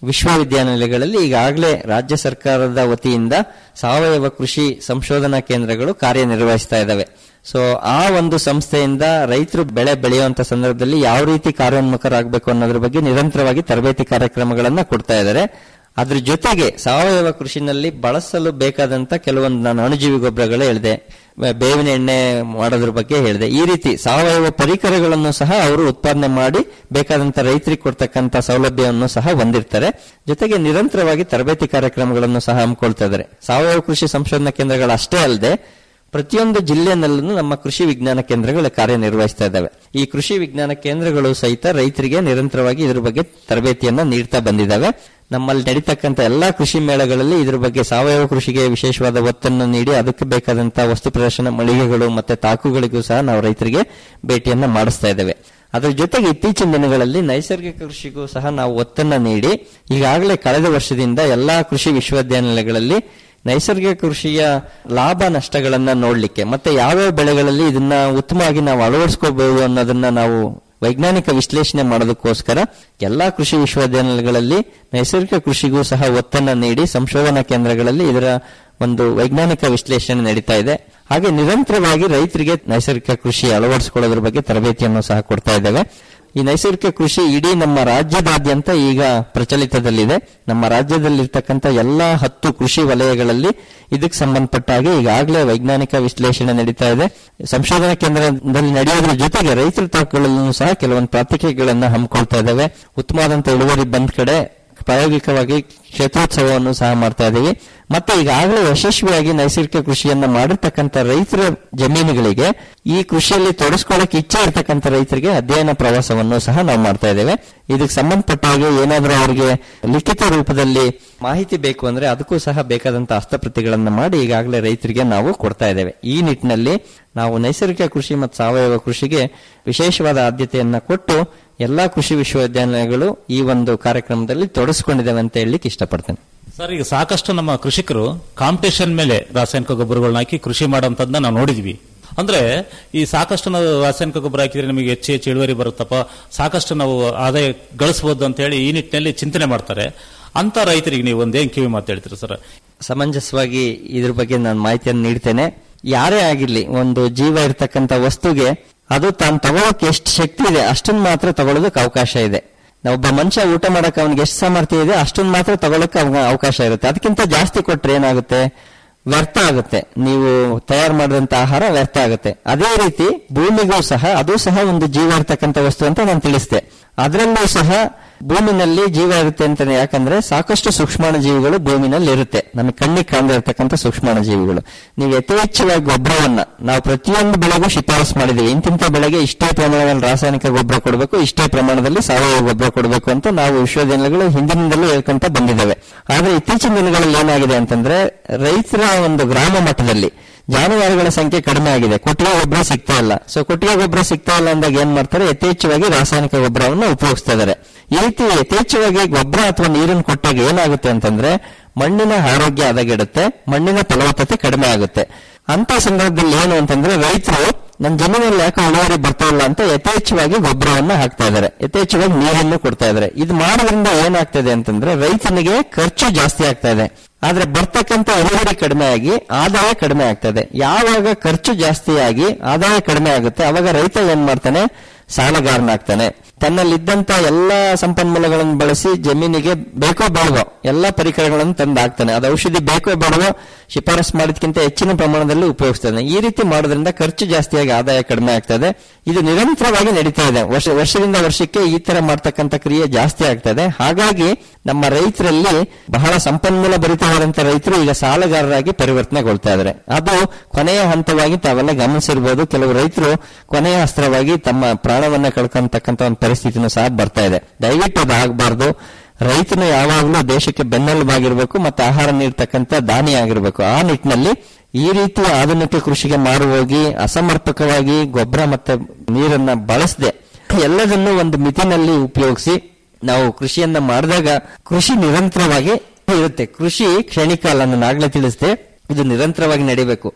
ವಿಶ್ವವಿದ್ಯಾನಿಲಯಗಳಲ್ಲಿ ಈಗಾಗಲೇ ರಾಜ್ಯ ಸರ್ಕಾರದ ವತಿಯಿಂದ ಸಾವಯವ ಕೃಷಿ ಸಂಶೋಧನಾ ಕೇಂದ್ರಗಳು ಕಾರ್ಯನಿರ್ವಹಿಸ್ತಾ ಇದ್ದಾವೆ ಸೊ ಆ ಒಂದು ಸಂಸ್ಥೆಯಿಂದ ರೈತರು ಬೆಳೆ ಬೆಳೆಯುವಂತ ಸಂದರ್ಭದಲ್ಲಿ ಯಾವ ರೀತಿ ಕಾರ್ಯೋನ್ಮುಖರಾಗಬೇಕು ಅನ್ನೋದ್ರ ಬಗ್ಗೆ ನಿರಂತರವಾಗಿ ತರಬೇತಿ ಕಾರ್ಯಕ್ರಮಗಳನ್ನ ಕೊಡ್ತಾ ಇದ್ದಾರೆ ಅದ್ರ ಜೊತೆಗೆ ಸಾವಯವ ಕೃಷಿನಲ್ಲಿ ಬಳಸಲು ಬೇಕಾದಂತ ಕೆಲವೊಂದು ನಾನು ಅಣುಜೀವಿ ಗೊಬ್ಬರಗಳು ಹೇಳಿದೆ ಬೇವಿನ ಎಣ್ಣೆ ಮಾಡೋದ್ರ ಬಗ್ಗೆ ಹೇಳಿದೆ ಈ ರೀತಿ ಸಾವಯವ ಪರಿಕರಗಳನ್ನು ಸಹ ಅವರು ಉತ್ಪಾದನೆ ಮಾಡಿ ಬೇಕಾದಂತ ರೈತರಿಗೆ ಕೊಡ್ತಕ್ಕಂತ ಸೌಲಭ್ಯವನ್ನು ಸಹ ಹೊಂದಿರ್ತಾರೆ ಜೊತೆಗೆ ನಿರಂತರವಾಗಿ ತರಬೇತಿ ಕಾರ್ಯಕ್ರಮಗಳನ್ನು ಸಹ ಹಮ್ಮಿಕೊಳ್ತಾ ಇದ್ದಾರೆ ಸಾವಯವ ಕೃಷಿ ಸಂಶೋಧನಾ ಕೇಂದ್ರಗಳು ಅಷ್ಟೇ ಅಲ್ಲದೆ ಪ್ರತಿಯೊಂದು ಜಿಲ್ಲೆನಲ್ಲೂ ನಮ್ಮ ಕೃಷಿ ವಿಜ್ಞಾನ ಕೇಂದ್ರಗಳು ಕಾರ್ಯನಿರ್ವಹಿಸ್ತಾ ಇದ್ದಾವೆ ಈ ಕೃಷಿ ವಿಜ್ಞಾನ ಕೇಂದ್ರಗಳು ಸಹಿತ ರೈತರಿಗೆ ನಿರಂತರವಾಗಿ ಇದ್ರ ಬಗ್ಗೆ ತರಬೇತಿಯನ್ನ ನೀಡ್ತಾ ಬಂದಿದ್ದಾವೆ ನಮ್ಮಲ್ಲಿ ನಡೀತಕ್ಕಂಥ ಎಲ್ಲಾ ಕೃಷಿ ಮೇಳಗಳಲ್ಲಿ ಇದ್ರ ಬಗ್ಗೆ ಸಾವಯವ ಕೃಷಿಗೆ ವಿಶೇಷವಾದ ಒತ್ತನ್ನು ನೀಡಿ ಅದಕ್ಕೆ ಬೇಕಾದಂತಹ ವಸ್ತು ಪ್ರದರ್ಶನ ಮಳಿಗೆಗಳು ಮತ್ತೆ ತಾಕುಗಳಿಗೂ ಸಹ ನಾವು ರೈತರಿಗೆ ಭೇಟಿಯನ್ನ ಮಾಡಿಸ್ತಾ ಇದ್ದೇವೆ ಅದರ ಜೊತೆಗೆ ಇತ್ತೀಚಿನ ದಿನಗಳಲ್ಲಿ ನೈಸರ್ಗಿಕ ಕೃಷಿಗೂ ಸಹ ನಾವು ಒತ್ತನ್ನ ನೀಡಿ ಈಗಾಗಲೇ ಕಳೆದ ವರ್ಷದಿಂದ ಎಲ್ಲಾ ಕೃಷಿ ವಿಶ್ವವಿದ್ಯಾನಿಲಯಗಳಲ್ಲಿ ನೈಸರ್ಗಿಕ ಕೃಷಿಯ ಲಾಭ ನಷ್ಟಗಳನ್ನ ನೋಡ್ಲಿಕ್ಕೆ ಮತ್ತೆ ಯಾವ್ಯಾವ ಬೆಳೆಗಳಲ್ಲಿ ಇದನ್ನ ಉತ್ತಮವಾಗಿ ನಾವು ಅಳವಡಿಸ್ಕೋಬಹುದು ಅನ್ನೋದನ್ನ ನಾವು ವೈಜ್ಞಾನಿಕ ವಿಶ್ಲೇಷಣೆ ಮಾಡೋದಕ್ಕೋಸ್ಕರ ಎಲ್ಲಾ ಕೃಷಿ ವಿಶ್ವವಿದ್ಯಾನಿಲಯಗಳಲ್ಲಿ ನೈಸರ್ಗಿಕ ಕೃಷಿಗೂ ಸಹ ಒತ್ತನ್ನ ನೀಡಿ ಸಂಶೋಧನಾ ಕೇಂದ್ರಗಳಲ್ಲಿ ಇದರ ಒಂದು ವೈಜ್ಞಾನಿಕ ವಿಶ್ಲೇಷಣೆ ನಡೀತಾ ಇದೆ ಹಾಗೆ ನಿರಂತರವಾಗಿ ರೈತರಿಗೆ ನೈಸರ್ಗಿಕ ಕೃಷಿ ಅಳವಡಿಸಿಕೊಳ್ಳೋದ್ರ ಬಗ್ಗೆ ತರಬೇತಿಯನ್ನು ಸಹ ಕೊಡ್ತಾ ಇದ್ದೇವೆ ಈ ನೈಸರ್ಗಿಕ ಕೃಷಿ ಇಡೀ ನಮ್ಮ ರಾಜ್ಯದಾದ್ಯಂತ ಈಗ ಪ್ರಚಲಿತದಲ್ಲಿದೆ ನಮ್ಮ ರಾಜ್ಯದಲ್ಲಿರ್ತಕ್ಕಂಥ ಎಲ್ಲಾ ಹತ್ತು ಕೃಷಿ ವಲಯಗಳಲ್ಲಿ ಇದಕ್ಕೆ ಸಂಬಂಧಪಟ್ಟ ಹಾಗೆ ಈಗಾಗಲೇ ವೈಜ್ಞಾನಿಕ ವಿಶ್ಲೇಷಣೆ ನಡೀತಾ ಇದೆ ಸಂಶೋಧನಾ ಕೇಂದ್ರದಲ್ಲಿ ನಡೆಯೋದ್ರ ಜೊತೆಗೆ ರೈತರ ತಾಕುಗಳಲ್ಲೂ ಸಹ ಕೆಲವೊಂದು ಪ್ರಾತ್ಯಕ್ಷಿಕೆಗಳನ್ನ ಹಮ್ಮಿಕೊಳ್ತಾ ಇದ್ದಾವೆ ಉತ್ತಮವಾದಂತ ಇಳುವರಿ ಬಂದ ಕಡೆ ಪ್ರಾಯೋಗಿಕವಾಗಿ ಕ್ಷೇತ್ರೋತ್ಸವವನ್ನು ಸಹ ಮಾಡ್ತಾ ಇದ್ದೀವಿ ಮತ್ತೆ ಈಗಾಗಲೇ ಯಶಸ್ವಿಯಾಗಿ ನೈಸರ್ಗಿಕ ಕೃಷಿಯನ್ನ ಮಾಡಿರ್ತಕ್ಕಂಥ ರೈತರ ಜಮೀನುಗಳಿಗೆ ಈ ಕೃಷಿಯಲ್ಲಿ ತೊಡಸ್ಕೊಳ್ಳಕ್ಕೆ ಇಚ್ಛೆ ಇರ್ತಕ್ಕಂಥ ರೈತರಿಗೆ ಅಧ್ಯಯನ ಪ್ರವಾಸವನ್ನು ಸಹ ನಾವು ಮಾಡ್ತಾ ಇದ್ದೇವೆ ಇದಕ್ಕೆ ಸಂಬಂಧಪಟ್ಟ ಹಾಗೆ ಏನಾದರೂ ಅವರಿಗೆ ಲಿಖಿತ ರೂಪದಲ್ಲಿ ಮಾಹಿತಿ ಬೇಕು ಅಂದ್ರೆ ಅದಕ್ಕೂ ಸಹ ಬೇಕಾದಂತಹ ಹಸ್ತಪ್ರತಿಗಳನ್ನ ಮಾಡಿ ಈಗಾಗಲೇ ರೈತರಿಗೆ ನಾವು ಕೊಡ್ತಾ ಇದ್ದೇವೆ ಈ ನಿಟ್ಟಿನಲ್ಲಿ ನಾವು ನೈಸರ್ಗಿಕ ಕೃಷಿ ಮತ್ತು ಸಾವಯವ ಕೃಷಿಗೆ ವಿಶೇಷವಾದ ಆದ್ಯತೆಯನ್ನ ಕೊಟ್ಟು ಎಲ್ಲಾ ಕೃಷಿ ವಿಶ್ವವಿದ್ಯಾನಿಲಯಗಳು ಈ ಒಂದು ಕಾರ್ಯಕ್ರಮದಲ್ಲಿ ತೊಡಸ್ಕೊಂಡಿದ್ದೇವೆ ಅಂತ ಹೇಳಲಿಕ್ಕೆ ಇಷ್ಟಪಡ್ತೇನೆ ಸರ್ ಈಗ ಸಾಕಷ್ಟು ನಮ್ಮ ಕೃಷಿಕರು ಕಾಂಪಿಟೇಷನ್ ಮೇಲೆ ರಾಸಾಯನಿಕ ಗೊಬ್ಬರಗಳನ್ನ ಹಾಕಿ ಕೃಷಿ ಮಾಡೋಂಥದ್ದನ್ನ ನಾವು ನೋಡಿದ್ವಿ ಅಂದ್ರೆ ಈ ಸಾಕಷ್ಟು ನಾವು ರಾಸಾಯನಿಕ ಗೊಬ್ಬರ ಹಾಕಿದ್ರೆ ನಮಗೆ ಹೆಚ್ಚು ಹೆಚ್ಚು ಇಳುವರಿ ಬರುತ್ತಪ್ಪ ಸಾಕಷ್ಟು ನಾವು ಆದಾಯ ಗಳಿಸಬಹುದು ಅಂತ ಹೇಳಿ ಈ ನಿಟ್ಟಿನಲ್ಲಿ ಚಿಂತನೆ ಮಾಡ್ತಾರೆ ಅಂತ ರೈತರಿಗೆ ನೀವು ಒಂದೇನ್ ಕಿವಿ ಮಾತು ಹೇಳ್ತೀರಿ ಸರ್ ಸಮಂಜಸವಾಗಿ ಇದ್ರ ಬಗ್ಗೆ ನಾನು ಮಾಹಿತಿಯನ್ನು ನೀಡ್ತೇನೆ ಯಾರೇ ಆಗಿರ್ಲಿ ಒಂದು ಜೀವ ಇರ್ತಕ್ಕಂಥ ವಸ್ತುಗೆ ಅದು ತಾನು ತಗೊಳಕ್ಕೆ ಎಷ್ಟು ಶಕ್ತಿ ಇದೆ ಅಷ್ಟನ್ನ ಮಾತ್ರ ತಗೊಳ್ಳೋದಕ್ಕೆ ಅವಕಾಶ ಇದೆ ನಾವು ಒಬ್ಬ ಮನುಷ್ಯ ಊಟ ಮಾಡಕ್ಕೆ ಅವನಿಗೆ ಎಷ್ಟು ಸಾಮರ್ಥ್ಯ ಇದೆ ಅಷ್ಟನ್ನ ಮಾತ್ರ ತಗೊಳಕ್ಕೆ ಅವ್ನಿಗೆ ಅವಕಾಶ ಇರುತ್ತೆ ಅದಕ್ಕಿಂತ ಜಾಸ್ತಿ ಕೊಟ್ರೆ ಏನಾಗುತ್ತೆ ವ್ಯರ್ಥ ಆಗುತ್ತೆ ನೀವು ತಯಾರು ಮಾಡಿದಂತ ಆಹಾರ ವ್ಯರ್ಥ ಆಗುತ್ತೆ ಅದೇ ರೀತಿ ಭೂಮಿಗೂ ಸಹ ಅದು ಸಹ ಒಂದು ಜೀವ ಇರ್ತಕ್ಕಂಥ ವಸ್ತು ಅಂತ ನಾನು ತಿಳಿಸಿದೆ ಅದರಲ್ಲೂ ಸಹ ಭೂಮಿನಲ್ಲಿ ಜೀವ ಇರುತ್ತೆ ಅಂತಾನೆ ಯಾಕಂದ್ರೆ ಸಾಕಷ್ಟು ಸೂಕ್ಷ್ಮಾಣು ಜೀವಿಗಳು ಭೂಮಿನಲ್ಲಿ ಇರುತ್ತೆ ನಮಗೆ ಕಣ್ಣಿಗೆ ಕಾಣದೇ ಇರತಕ್ಕಂಥ ಸೂಕ್ಷ್ಮಾಣು ಜೀವಿಗಳು ನೀವು ಯಥೇಚ್ಛವಾಗಿ ಗೊಬ್ಬರವನ್ನ ನಾವು ಪ್ರತಿಯೊಂದು ಬೆಳೆಗೂ ಶಿಫಾರಸು ಮಾಡಿದ್ದೀವಿ ಇಂತಿಂತ ಬೆಳೆಗೆ ಇಷ್ಟೇ ಪ್ರಮಾಣದಲ್ಲಿ ರಾಸಾಯನಿಕ ಗೊಬ್ಬರ ಕೊಡಬೇಕು ಇಷ್ಟೇ ಪ್ರಮಾಣದಲ್ಲಿ ಸಾವಯವ ಗೊಬ್ಬರ ಕೊಡಬೇಕು ಅಂತ ನಾವು ವಿಶ್ವವಿದ್ಯಾನಿಲಯಗಳು ಹಿಂದಿನಿಂದಲೂ ಹೇಳ್ಕೊಂತ ಬಂದಿದ್ದೇವೆ ಆದ್ರೆ ಇತ್ತೀಚಿನ ದಿನಗಳಲ್ಲಿ ಏನಾಗಿದೆ ಅಂತಂದ್ರೆ ರೈತರ ಒಂದು ಗ್ರಾಮ ಮಟ್ಟದಲ್ಲಿ ಜಾನುವಾರುಗಳ ಸಂಖ್ಯೆ ಕಡಿಮೆ ಆಗಿದೆ ಕೊಟ್ಟಿಗೆ ಗೊಬ್ಬರ ಸಿಗ್ತಾ ಇಲ್ಲ ಸೊ ಕೊಟ್ಟಿಗೆ ಗೊಬ್ಬರ ಸಿಗ್ತಾ ಇಲ್ಲ ಅಂದಾಗ ಏನ್ ಮಾಡ್ತಾರೆ ಯಥೇಚ್ಛವಾಗಿ ರಾಸಾಯನಿಕ ಗೊಬ್ಬರವನ್ನು ಉಪಯೋಗಿಸ್ತಾ ಇದ್ದಾರೆ ಈ ರೀತಿ ಯಥೇಚ್ಛವಾಗಿ ಗೊಬ್ಬರ ಅಥವಾ ನೀರನ್ನು ಕೊಟ್ಟಾಗ ಏನಾಗುತ್ತೆ ಅಂತಂದ್ರೆ ಮಣ್ಣಿನ ಆರೋಗ್ಯ ಹದಗೆಡುತ್ತೆ ಮಣ್ಣಿನ ಫಲವತ್ತತೆ ಕಡಿಮೆ ಆಗುತ್ತೆ ಅಂತ ಸಂದರ್ಭದಲ್ಲಿ ಏನು ಅಂತಂದ್ರೆ ರೈತರು ನನ್ನ ಜಮೀನಲ್ಲಿ ಯಾಕೆ ಇಳುವರಿ ಬರ್ತಾ ಇಲ್ಲ ಅಂತ ಯಥೇಚ್ಛವಾಗಿ ಗೊಬ್ಬರವನ್ನ ಹಾಕ್ತಾ ಇದ್ದಾರೆ ಯಥೇಚ್ಛವಾಗಿ ನೀರನ್ನು ಕೊಡ್ತಾ ಇದ್ದಾರೆ ಇದು ಮಾಡೋದ್ರಿಂದ ಏನಾಗ್ತದೆ ಅಂತಂದ್ರೆ ರೈತನಿಗೆ ಖರ್ಚು ಜಾಸ್ತಿ ಆಗ್ತಾ ಇದೆ ಆದ್ರೆ ಬರ್ತಕ್ಕಂಥ ಇಳುವರಿ ಕಡಿಮೆ ಆಗಿ ಆದಾಯ ಕಡಿಮೆ ಆಗ್ತದೆ ಯಾವಾಗ ಖರ್ಚು ಜಾಸ್ತಿ ಆಗಿ ಆದಾಯ ಕಡಿಮೆ ಆಗುತ್ತೆ ಅವಾಗ ರೈತ ಏನ್ ಮಾಡ್ತಾನೆ ಸಾಲಗಾರನಾಗ್ತಾನೆ ತನ್ನಲ್ಲಿದ್ದಂತ ಎಲ್ಲಾ ಸಂಪನ್ಮೂಲಗಳನ್ನು ಬಳಸಿ ಜಮೀನಿಗೆ ಬೇಕೋ ಬೇಡವೋ ಎಲ್ಲಾ ಪರಿಕರಗಳನ್ನು ತಂದು ಹಾಕ್ತಾನೆ ಅದು ಔಷಧಿ ಬೇಕೋ ಬೇಡವೋ ಶಿಫಾರಸ್ ಮಾಡಿದ್ಕಿಂತ ಹೆಚ್ಚಿನ ಪ್ರಮಾಣದಲ್ಲಿ ಉಪಯೋಗಿಸ್ತಾನೆ ಈ ರೀತಿ ಮಾಡೋದ್ರಿಂದ ಖರ್ಚು ಜಾಸ್ತಿಯಾಗಿ ಆದಾಯ ಕಡಿಮೆ ಆಗ್ತದೆ ಇದು ನಿರಂತರವಾಗಿ ನಡೀತಾ ಇದೆ ವರ್ಷ ವರ್ಷದಿಂದ ವರ್ಷಕ್ಕೆ ಈ ತರ ಮಾಡ್ತಕ್ಕಂಥ ಕ್ರಿಯೆ ಜಾಸ್ತಿ ಆಗ್ತದೆ ಹಾಗಾಗಿ ನಮ್ಮ ರೈತರಲ್ಲಿ ಬಹಳ ಸಂಪನ್ಮೂಲ ಭರಿತವಾದಂತ ರೈತರು ಈಗ ಸಾಲಗಾರರಾಗಿ ಪರಿವರ್ತನೆಗೊಳ್ತಾ ಇದ್ದಾರೆ ಅದು ಕೊನೆಯ ಹಂತವಾಗಿ ತಾವೆಲ್ಲ ಗಮನಿಸಿರ್ಬೋದು ಕೆಲವು ರೈತರು ಕೊನೆಯ ಅಸ್ತ್ರವಾಗಿ ತಮ್ಮ ಪ್ರಾಣವನ್ನ ಕಳ್ಕೊಂತಕ್ಕಂಥ ಒಂದು ಪರಿಸ್ಥಿತಿನೂ ಸಹ ಬರ್ತಾ ಇದೆ ದಯವಿಟ್ಟು ಅದು ಆಗಬಾರ್ದು ರೈತನು ಯಾವಾಗಲೂ ದೇಶಕ್ಕೆ ಬೆನ್ನೆಲುಬಾಗಿರ್ಬೇಕು ಮತ್ತೆ ಆಹಾರ ನೀಡ್ತಕ್ಕಂಥ ದಾನಿ ಆಗಿರ್ಬೇಕು ಆ ನಿಟ್ಟಿನಲ್ಲಿ ಈ ರೀತಿ ಆಧುನಿಕ ಕೃಷಿಗೆ ಮಾರು ಹೋಗಿ ಅಸಮರ್ಪಕವಾಗಿ ಗೊಬ್ಬರ ಮತ್ತೆ ನೀರನ್ನ ಬಳಸದೆ ಎಲ್ಲದನ್ನೂ ಒಂದು ಮಿತಿನಲ್ಲಿ ಉಪಯೋಗಿಸಿ ನಾವು ಕೃಷಿಯನ್ನ ಮಾಡಿದಾಗ ಕೃಷಿ ನಿರಂತರವಾಗಿ ಇರುತ್ತೆ ಕೃಷಿ ಕ್ಷಣಿಕ ಅಲ್ಲ ನಾನು ಆಗ್ಲೇ ತಿಳಿಸಿದೆ ಇದು ನಿರಂತರವಾಗಿ ನಡಿಬೇಕು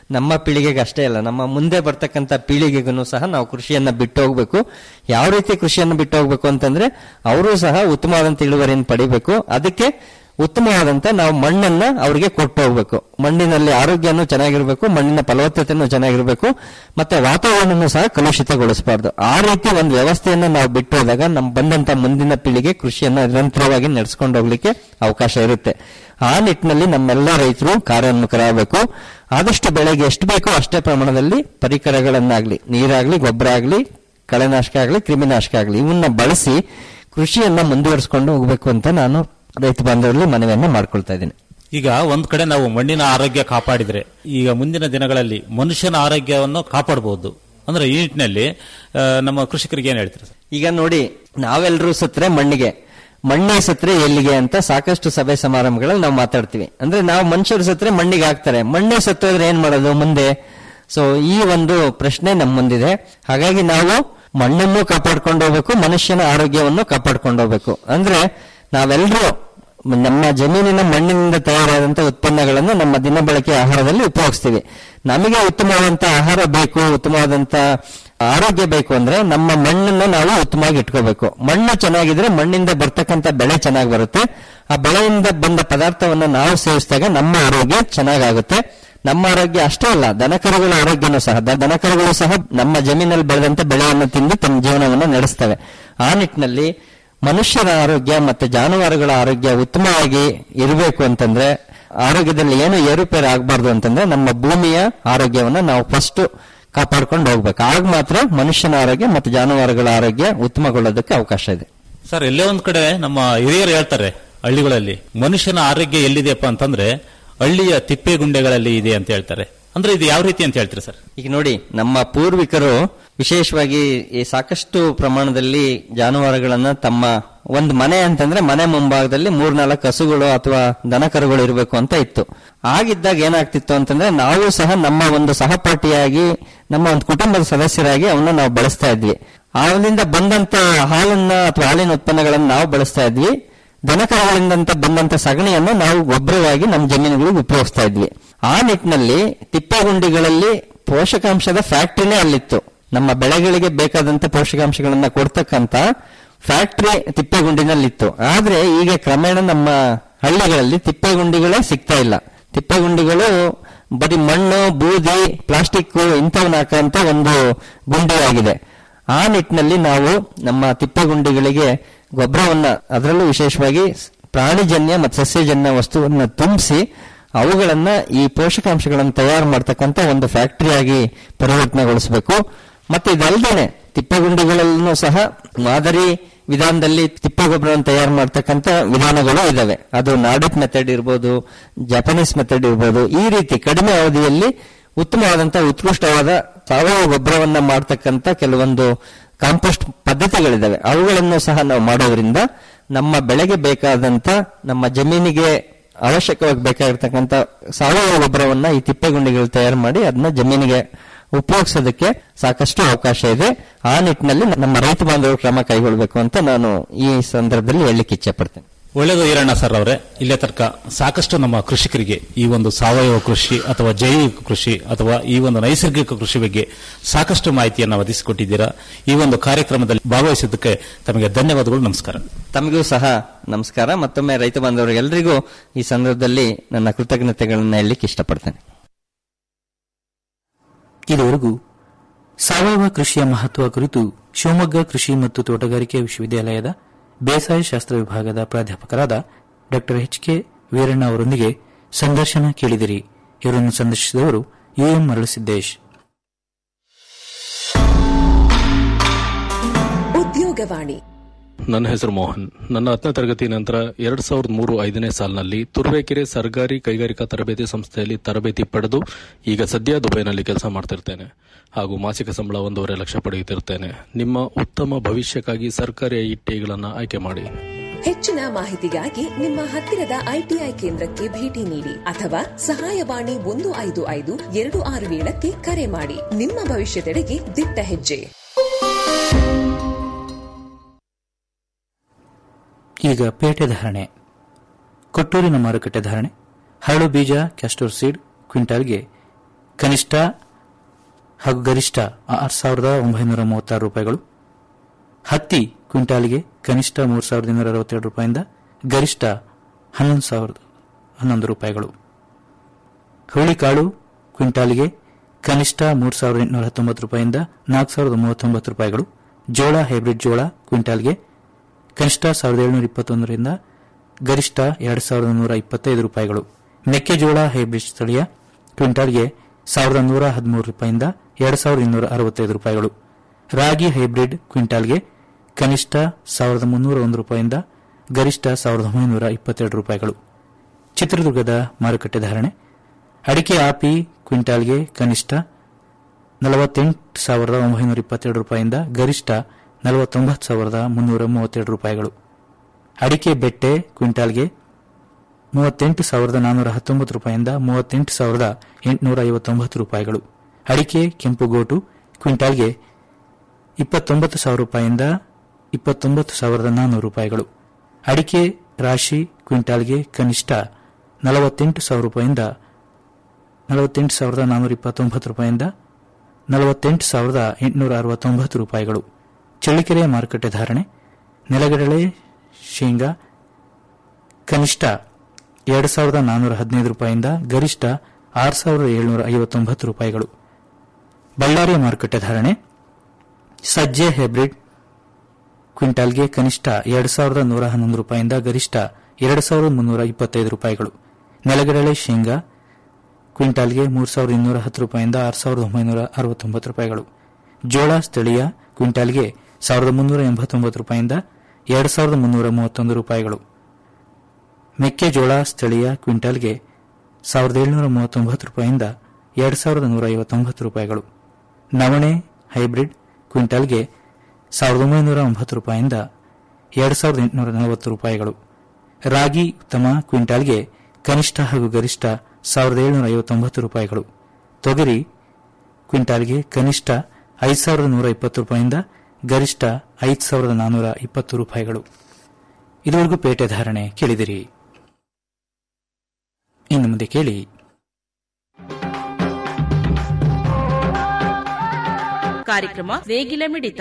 ನಮ್ಮ ಪೀಳಿಗೆಗೆ ಅಷ್ಟೇ ಅಲ್ಲ ನಮ್ಮ ಮುಂದೆ ಬರ್ತಕ್ಕಂಥ ಪೀಳಿಗೆಗೂ ಸಹ ನಾವು ಕೃಷಿಯನ್ನ ಬಿಟ್ಟು ಹೋಗ್ಬೇಕು ಯಾವ ರೀತಿ ಕೃಷಿಯನ್ನು ಬಿಟ್ಟು ಹೋಗ್ಬೇಕು ಅಂತಂದ್ರೆ ಅವರು ಸಹ ಉತ್ತಮವಾದಂತ ಇಳುವರಿಯನ್ನು ಪಡಿಬೇಕು ಅದಕ್ಕೆ ಉತ್ತಮವಾದಂತ ನಾವು ಮಣ್ಣನ್ನ ಅವರಿಗೆ ಕೊಟ್ಟು ಹೋಗ್ಬೇಕು ಮಣ್ಣಿನಲ್ಲಿ ಆರೋಗ್ಯನೂ ಚೆನ್ನಾಗಿರ್ಬೇಕು ಮಣ್ಣಿನ ಫಲವತ್ತತೆನೂ ಚೆನ್ನಾಗಿರ್ಬೇಕು ಮತ್ತೆ ವಾತಾವರಣನೂ ಸಹ ಕಲುಷಿತಗೊಳಿಸಬಾರ್ದು ಆ ರೀತಿ ಒಂದು ವ್ಯವಸ್ಥೆಯನ್ನ ನಾವು ಬಿಟ್ಟು ಹೋದಾಗ ನಮ್ ಬಂದಂತ ಮುಂದಿನ ಪೀಳಿಗೆ ಕೃಷಿಯನ್ನ ನಿರಂತರವಾಗಿ ನಡೆಸ್ಕೊಂಡು ಹೋಗ್ಲಿಕ್ಕೆ ಅವಕಾಶ ಇರುತ್ತೆ ಆ ನಿಟ್ಟಿನಲ್ಲಿ ನಮ್ಮೆಲ್ಲ ರೈತರು ಕಾರ್ಯೋನ್ಮುಖರಾಗಬೇಕು ಆದಷ್ಟು ಬೆಳೆಗೆ ಎಷ್ಟು ಬೇಕೋ ಅಷ್ಟೇ ಪ್ರಮಾಣದಲ್ಲಿ ಪರಿಕರಗಳನ್ನಾಗ್ಲಿ ನೀರಾಗ್ಲಿ ಗೊಬ್ಬರ ಆಗ್ಲಿ ಕಳೆನಾಶಕ ಆಗ್ಲಿ ಕ್ರಿಮಿನಾಶಕ ಆಗ್ಲಿ ಇವನ್ನ ಬಳಸಿ ಕೃಷಿಯನ್ನ ಮುಂದುವರಿಸಿಕೊಂಡು ಹೋಗ್ಬೇಕು ಅಂತ ನಾನು ರೈತ ಬಾಂಧವರಲ್ಲಿ ಮನವಿಯನ್ನ ಮಾಡ್ಕೊಳ್ತಾ ಇದ್ದೀನಿ ಈಗ ಒಂದ್ ಕಡೆ ನಾವು ಮಣ್ಣಿನ ಆರೋಗ್ಯ ಕಾಪಾಡಿದ್ರೆ ಈಗ ಮುಂದಿನ ದಿನಗಳಲ್ಲಿ ಮನುಷ್ಯನ ಆರೋಗ್ಯವನ್ನು ಕಾಪಾಡಬಹುದು ಅಂದ್ರೆ ಈ ನಿಟ್ಟಿನಲ್ಲಿ ಆ, ನಮ್ಮ ಕೃಷಿಕರಿಗೆ ಏನ್ ಹೇಳ್ತೀರಾ ಸರ್? ಈಗ ನೋಡಿ ನಾವೆಲ್ಲರೂ ಸತ್ರೆ ಮಣ್ಣಿಗೆ ಮಣ್ಣೆ ಸತ್ರೆ ಎಲ್ಲಿಗೆ ಅಂತ ಸಾಕಷ್ಟು ಸಭೆ ಸಮಾರಂಭಗಳಲ್ಲಿ ನಾವು ಮಾತಾಡ್ತೀವಿ ಅಂದ್ರೆ ನಾವು ಮನುಷ್ಯರು ಸತ್ರೆ ಮಣ್ಣಿಗೆ ಹಾಕ್ತಾರೆ ಮಣ್ಣೆ ಸತ್ತೋದ್ರೆ ಏನ್ ಮಾಡೋದು ಮುಂದೆ ಸೊ ಈ ಒಂದು ಪ್ರಶ್ನೆ ನಮ್ಮ ಮುಂದಿದೆ ಹಾಗಾಗಿ ನಾವು ಮಣ್ಣನ್ನು ಕಾಪಾಡ್ಕೊಂಡು ಹೋಗ್ಬೇಕು ಮನುಷ್ಯನ ಆರೋಗ್ಯವನ್ನು ಕಾಪಾಡ್ಕೊಂಡು ಹೋಗ್ಬೇಕು ಅಂದ್ರೆ ನಾವೆಲ್ಲರೂ ನಮ್ಮ ಜಮೀನಿನ ಮಣ್ಣಿನಿಂದ ತಯಾರಾದಂತಹ ಉತ್ಪನ್ನಗಳನ್ನು ನಮ್ಮ ದಿನಬಳಕೆ ಆಹಾರದಲ್ಲಿ ಉಪಯೋಗಿಸ್ತೀವಿ ನಮಗೆ ಉತ್ತಮವಾದಂತ ಆಹಾರ ಬೇಕು ಉತ್ತಮವಾದಂತ ಆರೋಗ್ಯ ಬೇಕು ಅಂದ್ರೆ ನಮ್ಮ ಮಣ್ಣನ್ನ ನಾವು ಉತ್ತಮವಾಗಿ ಇಟ್ಕೋಬೇಕು ಮಣ್ಣು ಚೆನ್ನಾಗಿದ್ರೆ ಮಣ್ಣಿಂದ ಬರ್ತಕ್ಕಂಥ ಬೆಳೆ ಚೆನ್ನಾಗಿ ಬರುತ್ತೆ ಆ ಬೆಳೆಯಿಂದ ಬಂದ ಪದಾರ್ಥವನ್ನ ನಾವು ಸೇವಿಸಿದಾಗ ನಮ್ಮ ಆರೋಗ್ಯ ಚೆನ್ನಾಗಾಗುತ್ತೆ ನಮ್ಮ ಆರೋಗ್ಯ ಅಷ್ಟೇ ಅಲ್ಲ ದನಕರುಗಳ ಆರೋಗ್ಯನೂ ಸಹ ದ- ದನಕರುಗಳು ಸಹ ನಮ್ಮ ಜಮೀನಲ್ಲಿ ಬೆಳೆದಂತ ಬೆಳೆಯನ್ನು ತಿಂದು ತಮ್ಮ ಜೀವನವನ್ನು ನಡೆಸ್ತವೆ ಆ ನಿಟ್ಟಿನಲ್ಲಿ ಮನುಷ್ಯರ ಆರೋಗ್ಯ ಮತ್ತೆ ಜಾನುವಾರುಗಳ ಆರೋಗ್ಯ ಉತ್ತಮವಾಗಿ ಇರಬೇಕು ಅಂತಂದ್ರೆ ಆರೋಗ್ಯದಲ್ಲಿ ಏನು ಏರುಪೇರು ಆಗಬಾರ್ದು ಅಂತಂದ್ರೆ ನಮ್ಮ ಭೂಮಿಯ ಆರೋಗ್ಯವನ್ನ ನಾವು ಫಸ್ಟ್ ಕಾಪಾಡ್ಕೊಂಡು ಹೋಗ್ಬೇಕು ಆಗ ಮಾತ್ರ ಮನುಷ್ಯನ ಆರೋಗ್ಯ ಮತ್ತು ಜಾನುವಾರುಗಳ ಆರೋಗ್ಯ ಉತ್ತಮಗೊಳ್ಳೋದಕ್ಕೆ ಅವಕಾಶ ಇದೆ ಸರ್ ಎಲ್ಲೇ ಒಂದ್ ಕಡೆ ನಮ್ಮ ಹಿರಿಯರು ಹೇಳ್ತಾರೆ ಹಳ್ಳಿಗಳಲ್ಲಿ ಮನುಷ್ಯನ ಆರೋಗ್ಯ ಎಲ್ಲಿದೆಯಪ್ಪ ಅಂತಂದ್ರೆ ಹಳ್ಳಿಯ ತಿಪ್ಪೆ ಗುಂಡೆಗಳಲ್ಲಿ ಇದೆ ಅಂತ ಹೇಳ್ತಾರೆ ಅಂದ್ರೆ ಇದು ಯಾವ ರೀತಿ ಅಂತ ಹೇಳ್ತೀರಾ ಸರ್ ಈಗ ನೋಡಿ ನಮ್ಮ ಪೂರ್ವಿಕರು ವಿಶೇಷವಾಗಿ ಈ ಸಾಕಷ್ಟು ಪ್ರಮಾಣದಲ್ಲಿ ಜಾನುವಾರುಗಳನ್ನ ತಮ್ಮ ಒಂದು ಮನೆ ಅಂತಂದ್ರೆ ಮನೆ ಮುಂಭಾಗದಲ್ಲಿ ಮೂರ್ನಾಲ್ಕು ಹಸುಗಳು ಅಥವಾ ದನಕರುಗಳು ಇರಬೇಕು ಅಂತ ಇತ್ತು ಆಗಿದ್ದಾಗ ಏನಾಗ್ತಿತ್ತು ಅಂತಂದ್ರೆ ನಾವು ಸಹ ನಮ್ಮ ಒಂದು ಸಹಪಾಠಿಯಾಗಿ ನಮ್ಮ ಒಂದು ಕುಟುಂಬದ ಸದಸ್ಯರಾಗಿ ಅವನ್ನ ನಾವು ಬಳಸ್ತಾ ಇದ್ವಿ ಅಲ್ಲಿಂದ ಬಂದಂತ ಹಾಲನ್ನ ಅಥವಾ ಹಾಲಿನ ಉತ್ಪನ್ನಗಳನ್ನು ನಾವು ಬಳಸ್ತಾ ಇದ್ವಿ ದನಕರುಗಳಿಂದ ಬಂದಂತ ಸಗಣಿಯನ್ನು ನಾವು ಗೊಬ್ಬರವಾಗಿ ನಮ್ಮ ಜಮೀನುಗಳಿಗೆ ಉಪಯೋಗಿಸ್ತಾ ಇದ್ವಿ ಆ ನಿಟ್ಟಿನಲ್ಲಿ ತಿಪ್ಪೆಗುಂಡಿಗಳಲ್ಲಿ ಪೋಷಕಾಂಶದ ಫ್ಯಾಕ್ಟರಿನೇ ಅಲ್ಲಿತ್ತು ನಮ್ಮ ಬೆಳೆಗಳಿಗೆ ಬೇಕಾದಂತ ಪೋಷಕಾಂಶಗಳನ್ನ ಕೊಡ್ತಕ್ಕಂತ ಫ್ಯಾಕ್ಟರಿ ತಿಪ್ಪೆಗುಂಡಿನಲ್ಲಿತ್ತು ಆದ್ರೆ ಈಗ ಕ್ರಮೇಣ ನಮ್ಮ ಹಳ್ಳಿಗಳಲ್ಲಿ ತಿಪ್ಪೆಗುಂಡಿಗಳೇ ಸಿಗ್ತಾ ಇಲ್ಲ ತಿಪ್ಪೆಗುಂಡಿಗಳು ಬರೀ ಮಣ್ಣು ಬೂದಿ ಪ್ಲಾಸ್ಟಿಕ್ ಇಂಥವನ್ನ ಹಾಕಂತ ಒಂದು ಗುಂಡಿಯಾಗಿದೆ ಆ ನಿಟ್ಟಿನಲ್ಲಿ ನಾವು ನಮ್ಮ ತಿಪ್ಪೆಗುಂಡಿಗಳಿಗೆ ಗೊಬ್ಬರವನ್ನ ಅದರಲ್ಲೂ ವಿಶೇಷವಾಗಿ ಪ್ರಾಣಿಜನ್ಯ ಮತ್ತು ಸಸ್ಯಜನ್ಯ ವಸ್ತುವನ್ನ ತುಂಬಿಸಿ ಅವುಗಳನ್ನ ಈ ಪೋಷಕಾಂಶಗಳನ್ನು ತಯಾರು ಮಾಡ್ತಕ್ಕಂಥ ಒಂದು ಫ್ಯಾಕ್ಟರಿಯಾಗಿ ಪರಿವರ್ತನೆಗೊಳಿಸಬೇಕು ಮತ್ತೆ ಇದಲ್ದೇನೆ ತಿಪ್ಪೆಗುಂಡಿಗಳಲ್ಲೂ ಸಹ ಮಾದರಿ ವಿಧಾನದಲ್ಲಿ ತಿಪ್ಪೆ ಗೊಬ್ಬರವನ್ನು ತಯಾರು ಮಾಡ್ತಕ್ಕಂಥ ವಿಧಾನಗಳು ಇದಾವೆ ಅದು ನಾಡಿಕ್ ಮೆಥಡ್ ಇರ್ಬೋದು ಜಪಾನೀಸ್ ಮೆಥಡ್ ಇರ್ಬೋದು ಈ ರೀತಿ ಕಡಿಮೆ ಅವಧಿಯಲ್ಲಿ ಉತ್ತಮವಾದಂತಹ ಉತ್ಕೃಷ್ಟವಾದ ಸಾವಯವ ಗೊಬ್ಬರವನ್ನ ಮಾಡ್ತಕ್ಕಂಥ ಕೆಲವೊಂದು ಕಾಂಪೋಸ್ಟ್ ಪದ್ಧತಿಗಳಿದಾವೆ ಅವುಗಳನ್ನು ಸಹ ನಾವು ಮಾಡೋದ್ರಿಂದ ನಮ್ಮ ಬೆಳೆಗೆ ಬೇಕಾದಂತ ನಮ್ಮ ಜಮೀನಿಗೆ ಅವಶ್ಯಕವಾಗಿ ಬೇಕಾಗಿರ್ತಕ್ಕಂಥ ಸಾವಯವ ಗೊಬ್ಬರವನ್ನ ಈ ತಿಪ್ಪೆಗುಂಡಿಗಳು ತಯಾರು ಮಾಡಿ ಅದನ್ನ ಜಮೀನಿಗೆ ಉಪಯೋಗಿಸೋದಕ್ಕೆ ಸಾಕಷ್ಟು ಅವಕಾಶ ಇದೆ ಆ ನಿಟ್ಟಿನಲ್ಲಿ ನಮ್ಮ ರೈತ ಬಾಂಧವರು ಕ್ರಮ ಕೈಗೊಳ್ಳಬೇಕು ಅಂತ ನಾನು ಈ ಸಂದರ್ಭದಲ್ಲಿ ಹೇಳಲಿಕ್ಕೆ ಇಚ್ಛೆ ಪಡ್ತೇನೆ ಒಳ್ಳೆಯದು ಈರಣ್ಣ ಸರ್ ಅವರೇ ಇಲ್ಲೇ ತನಕ ಸಾಕಷ್ಟು ನಮ್ಮ ಕೃಷಿಕರಿಗೆ ಈ ಒಂದು ಸಾವಯವ ಕೃಷಿ ಅಥವಾ ಜೈವಿಕ ಕೃಷಿ ಅಥವಾ ಈ ಒಂದು ನೈಸರ್ಗಿಕ ಕೃಷಿ ಬಗ್ಗೆ ಸಾಕಷ್ಟು ಮಾಹಿತಿಯನ್ನು ಒದಗಿಸಿಕೊಟ್ಟಿದ್ದೀರಾ ಈ ಒಂದು ಕಾರ್ಯಕ್ರಮದಲ್ಲಿ ಭಾಗವಹಿಸಿದ್ದಕ್ಕೆ ತಮಗೆ ಧನ್ಯವಾದಗಳು ನಮಸ್ಕಾರ ತಮಗೂ ಸಹ ನಮಸ್ಕಾರ ಮತ್ತೊಮ್ಮೆ ರೈತ ಬಾಂಧವರಿಗೆಲ್ಲರಿಗೂ ಈ ಸಂದರ್ಭದಲ್ಲಿ ನನ್ನ ಕೃತಜ್ಞತೆಗಳನ್ನ ಹೇಳಲಿಕ್ಕೆ ಇಷ್ಟಪಡ್ತೇನೆ ಇದುವರೆಗೂ ಸಾವಯವ ಕೃಷಿಯ ಮಹತ್ವ ಕುರಿತು ಶಿವಮೊಗ್ಗ ಕೃಷಿ ಮತ್ತು ತೋಟಗಾರಿಕೆ ವಿಶ್ವವಿದ್ಯಾಲಯದ ಬೇಸಾಯ ಶಾಸ್ತ್ರ ವಿಭಾಗದ ಪ್ರಾಧ್ಯಾಪಕರಾದ ಡಾ ಎಚ್ ಕೆ ವೀರಣ್ಣ ಅವರೊಂದಿಗೆ ಸಂದರ್ಶನ ಕೇಳಿದಿರಿ ಇವರನ್ನು ಸಂದರ್ಶಿಸಿದವರು ಯುಎಂ ಮರಳಸಿದ್ದೇಶ್ ಉದ್ಯೋಗವಾಣಿ ನನ್ನ ಹೆಸರು ಮೋಹನ್ ನನ್ನ ಹತ್ತನೇ ತರಗತಿ ನಂತರ ಎರಡ್ ಸಾವಿರದ ಮೂರು ಐದನೇ ಸಾಲಿನಲ್ಲಿ ತುರುವೇಕೆರೆ ಸರ್ಕಾರಿ ಕೈಗಾರಿಕಾ ತರಬೇತಿ ಸಂಸ್ಥೆಯಲ್ಲಿ ತರಬೇತಿ ಪಡೆದು ಈಗ ಸದ್ಯ ದುಬೈನಲ್ಲಿ ಕೆಲಸ ಮಾಡ್ತಿರ್ತೇನೆ ಹಾಗೂ ಮಾಸಿಕ ಸಂಬಳ ಒಂದೂವರೆ ಲಕ್ಷ ಪಡೆಯುತ್ತಿರ್ತೇನೆ ನಿಮ್ಮ ಉತ್ತಮ ಭವಿಷ್ಯಕ್ಕಾಗಿ ಸರ್ಕಾರಿ ಐಟಿಗಳನ್ನು ಆಯ್ಕೆ ಮಾಡಿ ಹೆಚ್ಚಿನ ಮಾಹಿತಿಗಾಗಿ ನಿಮ್ಮ ಹತ್ತಿರದ ಐಟಿಐ ಕೇಂದ್ರಕ್ಕೆ ಭೇಟಿ ನೀಡಿ ಅಥವಾ ಸಹಾಯವಾಣಿ ಒಂದು ಐದು ಐದು ಎರಡು ಆರು ಏಳಕ್ಕೆ ಕರೆ ಮಾಡಿ ನಿಮ್ಮ ಭವಿಷ್ಯದೆಡೆಗೆ ದಿಟ್ಟ ಹೆಜ್ಜೆ ಈಗ ಪೇಟೆ ಧಾರಣೆ ಕೊಟ್ಟೂರಿನ ಮಾರುಕಟ್ಟೆ ಧಾರಣೆ ಹರಳು ಬೀಜ ಕ್ಯಾಸ್ಟೋರ್ ಸೀಡ್ ಕ್ವಿಂಟಾಲ್ಗೆ ಕನಿಷ್ಠ ಹಾಗೂ ಗರಿಷ್ಠ ಆರು ಸಾವಿರದ ಒಂಬೈನೂರ ಮೂವತ್ತಾರು ರೂಪಾಯಿಗಳು ಹತ್ತಿ ಕ್ವಿಂಟಾಲ್ಗೆ ಕನಿಷ್ಠ ಮೂರು ಸಾವಿರದ ಇನ್ನೂರ ಅರವತ್ತೆರಡು ರೂಪಾಯಿಂದ ಗರಿಷ್ಠ ಹನ್ನೊಂದು ಸಾವಿರದ ಹನ್ನೊಂದು ರೂಪಾಯಿಗಳು ಹುರುಳಿಕಾಳು ಕ್ವಿಂಟಾಲ್ಗೆ ಕನಿಷ್ಠ ಮೂರು ಸಾವಿರದ ಎಂಟುನೂರ ಹತ್ತೊಂಬತ್ತು ರೂಪಾಯಿಂದ ನಾಲ್ಕು ಸಾವಿರದ ಮೂವತ್ತೊಂಬತ್ತು ರೂಪಾಯಿಗಳು ಜೋಳ ಹೈಬ್ರಿಡ್ ಜೋಳ ಕ್ವಿಂಟಾಲ್ಗೆ ಕನಿಷ್ಠ ಸಾವಿರದ ಏಳುನೂರ ಇಪ್ಪತ್ತೊಂದರಿಂದ ಗರಿಷ್ಠ ಎರಡು ಸಾವಿರದ ನೂರ ಇಪ್ಪತ್ತೈದು ರೂಪಾಯಿಗಳು ಮೆಕ್ಕೆಜೋಳ ಹೈಬ್ರಿಡ್ ಸ್ಥಳೀಯ ಕ್ವಿಂಟಾಲ್ಗೆ ಸಾವಿರದ ನೂರ ಹದಿಮೂರು ರೂಪಾಯಿಂದ ಎರಡು ಸಾವಿರದ ಇನ್ನೂರ ಅರವತ್ತೈದು ರೂಪಾಯಿಗಳು ರಾಗಿ ಹೈಬ್ರಿಡ್ ಕ್ವಿಂಟಾಲ್ಗೆ ಕನಿಷ್ಠ ಸಾವಿರದ ಮುನ್ನೂರ ಒಂದು ರೂಪಾಯಿಂದ ಗರಿಷ್ಠ ಸಾವಿರದ ಒಂಬೈನೂರ ಇಪ್ಪತ್ತೆರಡು ರೂಪಾಯಿಗಳು ಚಿತ್ರದುರ್ಗದ ಮಾರುಕಟ್ಟೆ ಧಾರಣೆ ಅಡಿಕೆ ಆಪಿ ಕ್ವಿಂಟಾಲ್ಗೆ ಕನಿಷ್ಠ ನಲವತ್ತೆಂಟು ಸಾವಿರದ ಒಂಬೈನೂರ ಇಪ್ಪತ್ತೆರಡು ರೂಪಾಯಿಂದ ಗರಿಷ್ಠ ನಲವತ್ತೊಂಬತ್ತು ಸಾವಿರದ ಮುನ್ನೂರ ಮೂವತ್ತೆರಡು ರೂಪಾಯಿಗಳು ಅಡಿಕೆ ಬೆಟ್ಟೆ ಕ್ವಿಂಟಾಲ್ಗೆ ಮೂವತ್ತೆಂಟು ಸಾವಿರದ ನಾನ್ನೂರ ಹತ್ತೊಂಬತ್ತು ರೂಪಾಯಿಂದ ಮೂವತ್ತೆಂಟು ಸಾವಿರದ ಎಂಟುನೂರ ಐವತ್ತೊಂಬತ್ತು ರೂಪಾಯಿಗಳು ಅಡಿಕೆ ಕೆಂಪುಗೋಟು ಕ್ವಿಂಟಾಲ್ಗೆ ಇಪ್ಪತ್ತೊಂಬತ್ತು ಸಾವಿರ ರೂಪಾಯಿಂದ ಇಪ್ಪತ್ತೊಂಬತ್ತು ಸಾವಿರದ ನಾನ್ನೂರು ರೂಪಾಯಿಗಳು ಅಡಿಕೆ ರಾಶಿ ಕ್ವಿಂಟಾಲ್ಗೆ ಕನಿಷ್ಠ ನಲವತ್ತೆಂಟು ಸಾವಿರ ರೂಪಾಯಿಂದ ನಲವತ್ತೆಂಟು ಸಾವಿರದ ನಾನ್ನೂರ ಇಪ್ಪತ್ತೊಂಬತ್ತು ರೂಪಾಯಿಂದ ನಲವತ್ತೆಂಟು ಸಾವಿರದ ಎಂಟುನೂರ ಅರವತ್ತೊಂಬತ್ತು ರೂಪಾಯಿಗಳು ಚಳ್ಳಿಕೆರೆ ಮಾರುಕಟ್ಟೆ ಧಾರಣೆ ನೆಲಗಡಲೆ ಶೇಂಗಾ ಕನಿಷ್ಠ ಎರಡು ಸಾವಿರದ ನಾನ್ನೂರ ಹದಿನೈದು ರೂಪಾಯಿಂದ ಗರಿಷ್ಠ ಆರು ಸಾವಿರದ ಏಳುನೂರ ಐವತ್ತೊಂಬತ್ತು ರೂಪಾಯಿಗಳು ಬಳ್ಳಾರಿ ಮಾರುಕಟ್ಟೆ ಧಾರಣೆ ಸಜ್ಜೆ ಹೈಬ್ರಿಡ್ ಕ್ವಿಂಟಾಲ್ಗೆ ಕನಿಷ್ಠ ಎರಡು ಸಾವಿರದ ನೂರ ಹನ್ನೊಂದು ರೂಪಾಯಿಂದ ಗರಿಷ್ಠ ಎರಡು ಸಾವಿರದ ಮುನ್ನೂರ ಇಪ್ಪತ್ತೈದು ರೂಪಾಯಿಗಳು ನೆಲಗಡಲೆ ಶೇಂಗಾ ಕ್ವಿಂಟಾಲ್ಗೆ ಮೂರು ಸಾವಿರದ ಇನ್ನೂರ ಹತ್ತು ರೂಪಾಯಿಂದ ಆರು ಸಾವಿರದ ಒಂಬೈನೂರ ಅರವತ್ತೊಂಬತ್ತು ರೂಪಾಯಿಗಳು ಜೋಳ ಸ್ಥಳೀಯ ಕ್ವಿಂಟಾಲ್ಗೆ ಸಾವಿರದ ಮುನ್ನೂರ ಎಂಬತ್ತೊಂಬತ್ತು ರೂಪಾಯಿಂದ ಎರಡು ಸಾವಿರದ ಮುನ್ನೂರ ಮೂವತ್ತೊಂದು ರೂಪಾಯಿಗಳು ಮೆಕ್ಕೆಜೋಳ ಸ್ಥಳೀಯ ಕ್ವಿಂಟಾಲ್ಗೆ ಸಾವಿರದ ಏಳುನೂರ ಮೂವತ್ತೊಂಬತ್ತು ರೂಪಾಯಿಂದ ಎರಡು ಸಾವಿರದ ನೂರ ಐವತ್ತೊಂಬತ್ತು ರೂಪಾಯಿಗಳು ನವಣೆ ಹೈಬ್ರಿಡ್ ಕ್ವಿಂಟಾಲ್ಗೆ ಸಾವಿರದ ಒಂಬೈನೂರ ಒಂಬತ್ತು ರೂಪಾಯಿಂದ ಎರಡು ಸಾವಿರದ ಎಂಟುನೂರ ನಲವತ್ತು ರೂಪಾಯಿಗಳು ರಾಗಿ ಉತ್ತಮ ಕ್ವಿಂಟಾಲ್ಗೆ ಕನಿಷ್ಠ ಹಾಗೂ ಗರಿಷ್ಠ ಸಾವಿರದ ಏಳುನೂರ ಐವತ್ತೊಂಬತ್ತು ರೂಪಾಯಿಗಳು ತೊಗರಿ ಕ್ವಿಂಟಾಲ್ಗೆ ಕನಿಷ್ಠ ಐದು ಸಾವಿರದ ನೂರ ಇಪ್ಪತ್ತು ರೂಪಾಯಿಂದ ಗರಿಷ್ಠ ಐದು ಸಾವಿರದ ನಾನ್ನೂರ ಇಪ್ಪತ್ತು ರೂಪಾಯಿಗಳು ಇದುವರೆಗೂ ಪೇಟೆ ಧಾರಣೆ ಕೇಳಿದಿರಿ ಇನ್ನು ಮುಂದೆ ಕೇಳಿ ಕಾರ್ಯಕ್ರಮ ನೇಗಿಲ ಮಿಡಿತ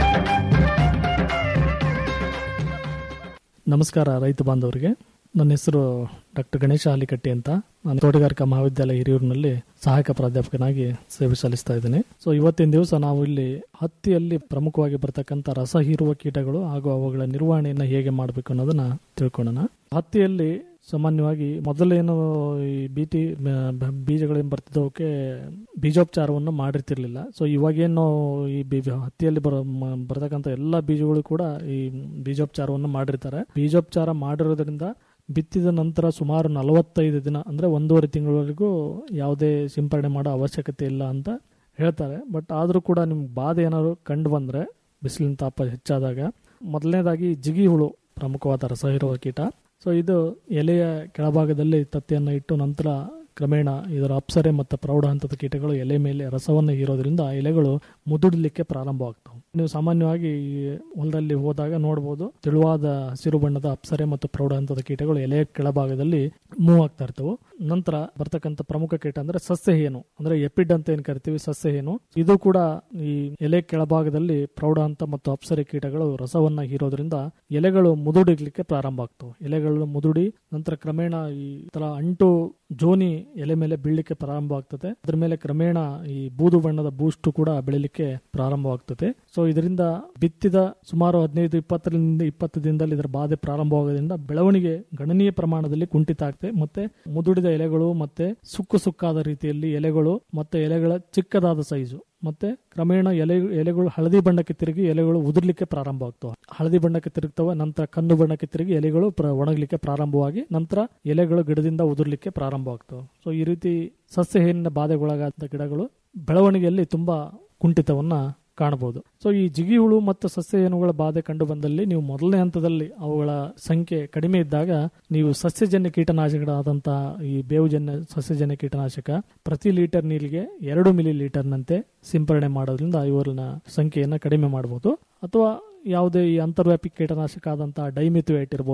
ನಮಸ್ಕಾರ ರೈತ ಬಾಂಧವರಿಗೆ ನನ್ನ ಹೆಸರು ಡಾಕ್ಟರ್ ಗಣೇಶ ಹಾಲಿಕಟ್ಟಿ ಅಂತ ನಾನು ತೋಟಗಾರಿಕಾ ಮಹಾವಿದ್ಯಾಲಯ ಹಿರಿಯೂರಿನಲ್ಲಿ ಸಹಾಯಕ ಪ್ರಾಧ್ಯಾಪಕನಾಗಿ ಸೇವೆ ಸಲ್ಲಿಸ್ತಾ ಇದ್ದೇನೆ ಸೊ ಇವತ್ತಿನ ದಿವಸ ನಾವು ಇಲ್ಲಿ ಹತ್ತಿಯಲ್ಲಿ ಪ್ರಮುಖವಾಗಿ ಬರ್ತಕ್ಕಂಥ ರಸ ಹೀರುವ ಕೀಟಗಳು ಹಾಗೂ ಅವುಗಳ ನಿರ್ವಹಣೆಯನ್ನ ಹೇಗೆ ಮಾಡಬೇಕು ಅನ್ನೋದನ್ನ ತಿಳ್ಕೊಳ್ಳೋಣ ಹತ್ತಿಯಲ್ಲಿ ಸಾಮಾನ್ಯವಾಗಿ ಮೊದಲೇನು ಈ ಬೀಟಿ ಬೀಜಗಳೇನು ಬರ್ತಿದ್ದವಕ್ಕೆ ಬೀಜೋಪಚಾರವನ್ನು ಮಾಡಿರ್ತಿರ್ಲಿಲ್ಲ ಸೊ ಇವಾಗೇನು ಈ ಬೀಜ ಹತ್ತಿಯಲ್ಲಿ ಬರೋ ಮ- ಬರ್ತಕ್ಕಂಥ ಎಲ್ಲ ಬೀಜಗಳು ಕೂಡ ಈ ಬೀಜೋಪಚಾರವನ್ನು ಮಾಡಿರ್ತಾರೆ ಬೀಜೋಪಚಾರ ಮಾಡಿರೋದ್ರಿಂದ ಬಿತ್ತಿದ ನಂತರ ಸುಮಾರು ನಲವತ್ತೈದು ದಿನ ಅಂದ್ರೆ ಒಂದೂವರೆ ತಿಂಗಳವರೆಗೂ ಯಾವುದೇ ಸಿಂಪರಣೆ ಮಾಡೋ ಅವಶ್ಯಕತೆ ಇಲ್ಲ ಅಂತ ಹೇಳ್ತಾರೆ ಬಟ್ ಆದರೂ ಕೂಡ ನಿಮ್ಗೆ ಬಾಧೆ ಏನಾದ್ರು ಕಂಡು ಬಂದ್ರೆ ಬಿಸಿಲಿನ ತಾಪ ಹೆಚ್ಚಾದಾಗ ಮೊದಲನೇದಾಗಿ ಜಿಗಿ ಹುಳು ಪ್ರಮುಖವಾದ ರಸ ಇರುವ ಕೀಟ ಸೊ ಇದು ಎಲೆಯ ಕೆಳಭಾಗದಲ್ಲಿ ತತ್ತೆಯನ್ನು ಇಟ್ಟು ನಂತರ ಕ್ರಮೇಣ ಇದರ ಅಪ್ಸರೆ ಮತ್ತು ಪ್ರೌಢ ಹಂತದ ಕೀಟಗಳು ಎಲೆ ಮೇಲೆ ರಸವನ್ನು ಹೀರೋದ್ರಿಂದ ಎಲೆಗಳು ಮುದುಡಲಿಕ್ಕೆ ಪ್ರಾರಂಭವಾಗ್ತವೆ ನೀವು ಸಾಮಾನ್ಯವಾಗಿ ಈ ಹೊಲದಲ್ಲಿ ಹೋದಾಗ ನೋಡಬಹುದು ತೆಳುವಾದ ಹಸಿರು ಬಣ್ಣದ ಅಪ್ಸರೆ ಮತ್ತು ಪ್ರೌಢ ಹಂತದ ಕೀಟಗಳು ಎಲೆಯ ಕೆಳಭಾಗದಲ್ಲಿ ಮೂವ್ ಆಗ್ತಾ ಇರ್ತವೆ ನಂತರ ಬರ್ತಕ್ಕಂಥ ಪ್ರಮುಖ ಕೀಟ ಅಂದ್ರೆ ಸಸ್ಯ ಹೇನು ಅಂದ್ರೆ ಎಪಿಡ್ ಅಂತ ಏನ್ ಕರಿತೀವಿ ಸಸ್ಯ ಹೇನು ಇದು ಕೂಡ ಈ ಎಲೆ ಕೆಳಭಾಗದಲ್ಲಿ ಪ್ರೌಢ ಹಂತ ಮತ್ತು ಅಪ್ಸರೆ ಕೀಟಗಳು ರಸವನ್ನ ಹೀರೋದ್ರಿಂದ ಎಲೆಗಳು ಮುದುಡಿಗ್ಲಿಕ್ಕೆ ಪ್ರಾರಂಭ ಆಗ್ತವೆ ಎಲೆಗಳು ಮುದುಡಿ ನಂತರ ಕ್ರಮೇಣ ಈ ತರ ಅಂಟು ಜೋನಿ ಎಲೆ ಮೇಲೆ ಬೀಳಲಿಕ್ಕೆ ಪ್ರಾರಂಭ ಆಗ್ತದೆ ಅದ್ರ ಮೇಲೆ ಕ್ರಮೇಣ ಈ ಬೂದು ಬಣ್ಣದ ಬೂಸ್ಟ್ ಕೂಡ ಬೆಳಿಲಿಕ್ಕೆ ಪ್ರಾರಂಭವಾಗ್ತದೆ ಸೊ ಇದರಿಂದ ಬಿತ್ತಿದ ಸುಮಾರು ಹದಿನೈದು ಇಪ್ಪತ್ತರಿಂದ ಇಪ್ಪತ್ತು ದಿನದಲ್ಲಿ ಇದರ ಬಾಧೆ ಪ್ರಾರಂಭವಾಗೋದ್ರಿಂದ ಬೆಳವಣಿಗೆ ಗಣನೀಯ ಪ್ರಮಾಣದಲ್ಲಿ ಕುಂಠಿತ ಆಗ್ತದೆ ಮತ್ತೆ ಮುದುಡಿದ ಎಲೆಗಳು ಮತ್ತೆ ಸುಕ್ಕು ಸುಕ್ಕಾದ ರೀತಿಯಲ್ಲಿ ಎಲೆಗಳು ಮತ್ತೆ ಎಲೆಗಳ ಚಿಕ್ಕದಾದ ಸೈಜು ಮತ್ತೆ ಕ್ರಮೇಣ ಎಲೆ ಎಲೆಗಳು ಹಳದಿ ಬಣ್ಣಕ್ಕೆ ತಿರುಗಿ ಎಲೆಗಳು ಉದುರ್ಲಿಕ್ಕೆ ಪ್ರಾರಂಭ ಆಗ್ತವೆ ಹಳದಿ ಬಣ್ಣಕ್ಕೆ ತಿರುಗ್ತವೆ ನಂತರ ಕಂದು ಬಣ್ಣಕ್ಕೆ ತಿರುಗಿ ಎಲೆಗಳು ಪ್ರ- ಒಣಗಲಿಕ್ಕೆ ಪ್ರಾರಂಭವಾಗಿ ನಂತರ ಎಲೆಗಳು ಗಿಡದಿಂದ ಉದುರ್ಲಿಕ್ಕೆ ಪ್ರಾರಂಭ ಆಗ್ತವೆ ಸೊ ಈ ರೀತಿ ಸಸ್ಯ ಹೇನಿನ ಬಾಧೆಗೊಳಗಾದ ಗಿಡಗಳು ಬೆಳವಣಿಗೆಯಲ್ಲಿ ತುಂಬಾ ಕುಂಠಿತವನ್ನ ಕಾಣಬಹುದು ಸೊ ಈ ಜಿಗಿ ಹುಳು ಮತ್ತು ಸಸ್ಯ ಹೇನುಗಳ ಬಾಧೆ ಕಂಡು ಬಂದಲ್ಲಿ ನೀವು ಮೊದಲನೇ ಹಂತದಲ್ಲಿ ಅವುಗಳ ಸಂಖ್ಯೆ ಕಡಿಮೆ ಇದ್ದಾಗ ನೀವು ಸಸ್ಯಜನ್ಯ ಕೀಟನಾಶಕಗಳಾದಂತಹ ಈ ಬೇವುಜನ್ಯ ಸಸ್ಯಜನ್ಯ ಕೀಟನಾಶಕ ಪ್ರತಿ ಲೀಟರ್ ನೀರಿಗೆ ಎರಡು ಮಿಲಿ ಲೀಟರ್ನಂತೆ ಸಿಂಪರಣೆ ಮಾಡೋದ್ರಿಂದ ಇವರನ್ನ ಸಂಖ್ಯೆಯನ್ನ ಕಡಿಮೆ ಮಾಡಬಹುದು ಅಥವಾ ಯಾವುದೇ ಈ ಅಂತರ್ವ್ಯಾಪಿ ಕೀಟನಾಶಕ ಆದಂತಹ ಡೈಮಿಥುವೇಟ್ ಇರ್ಬೋದು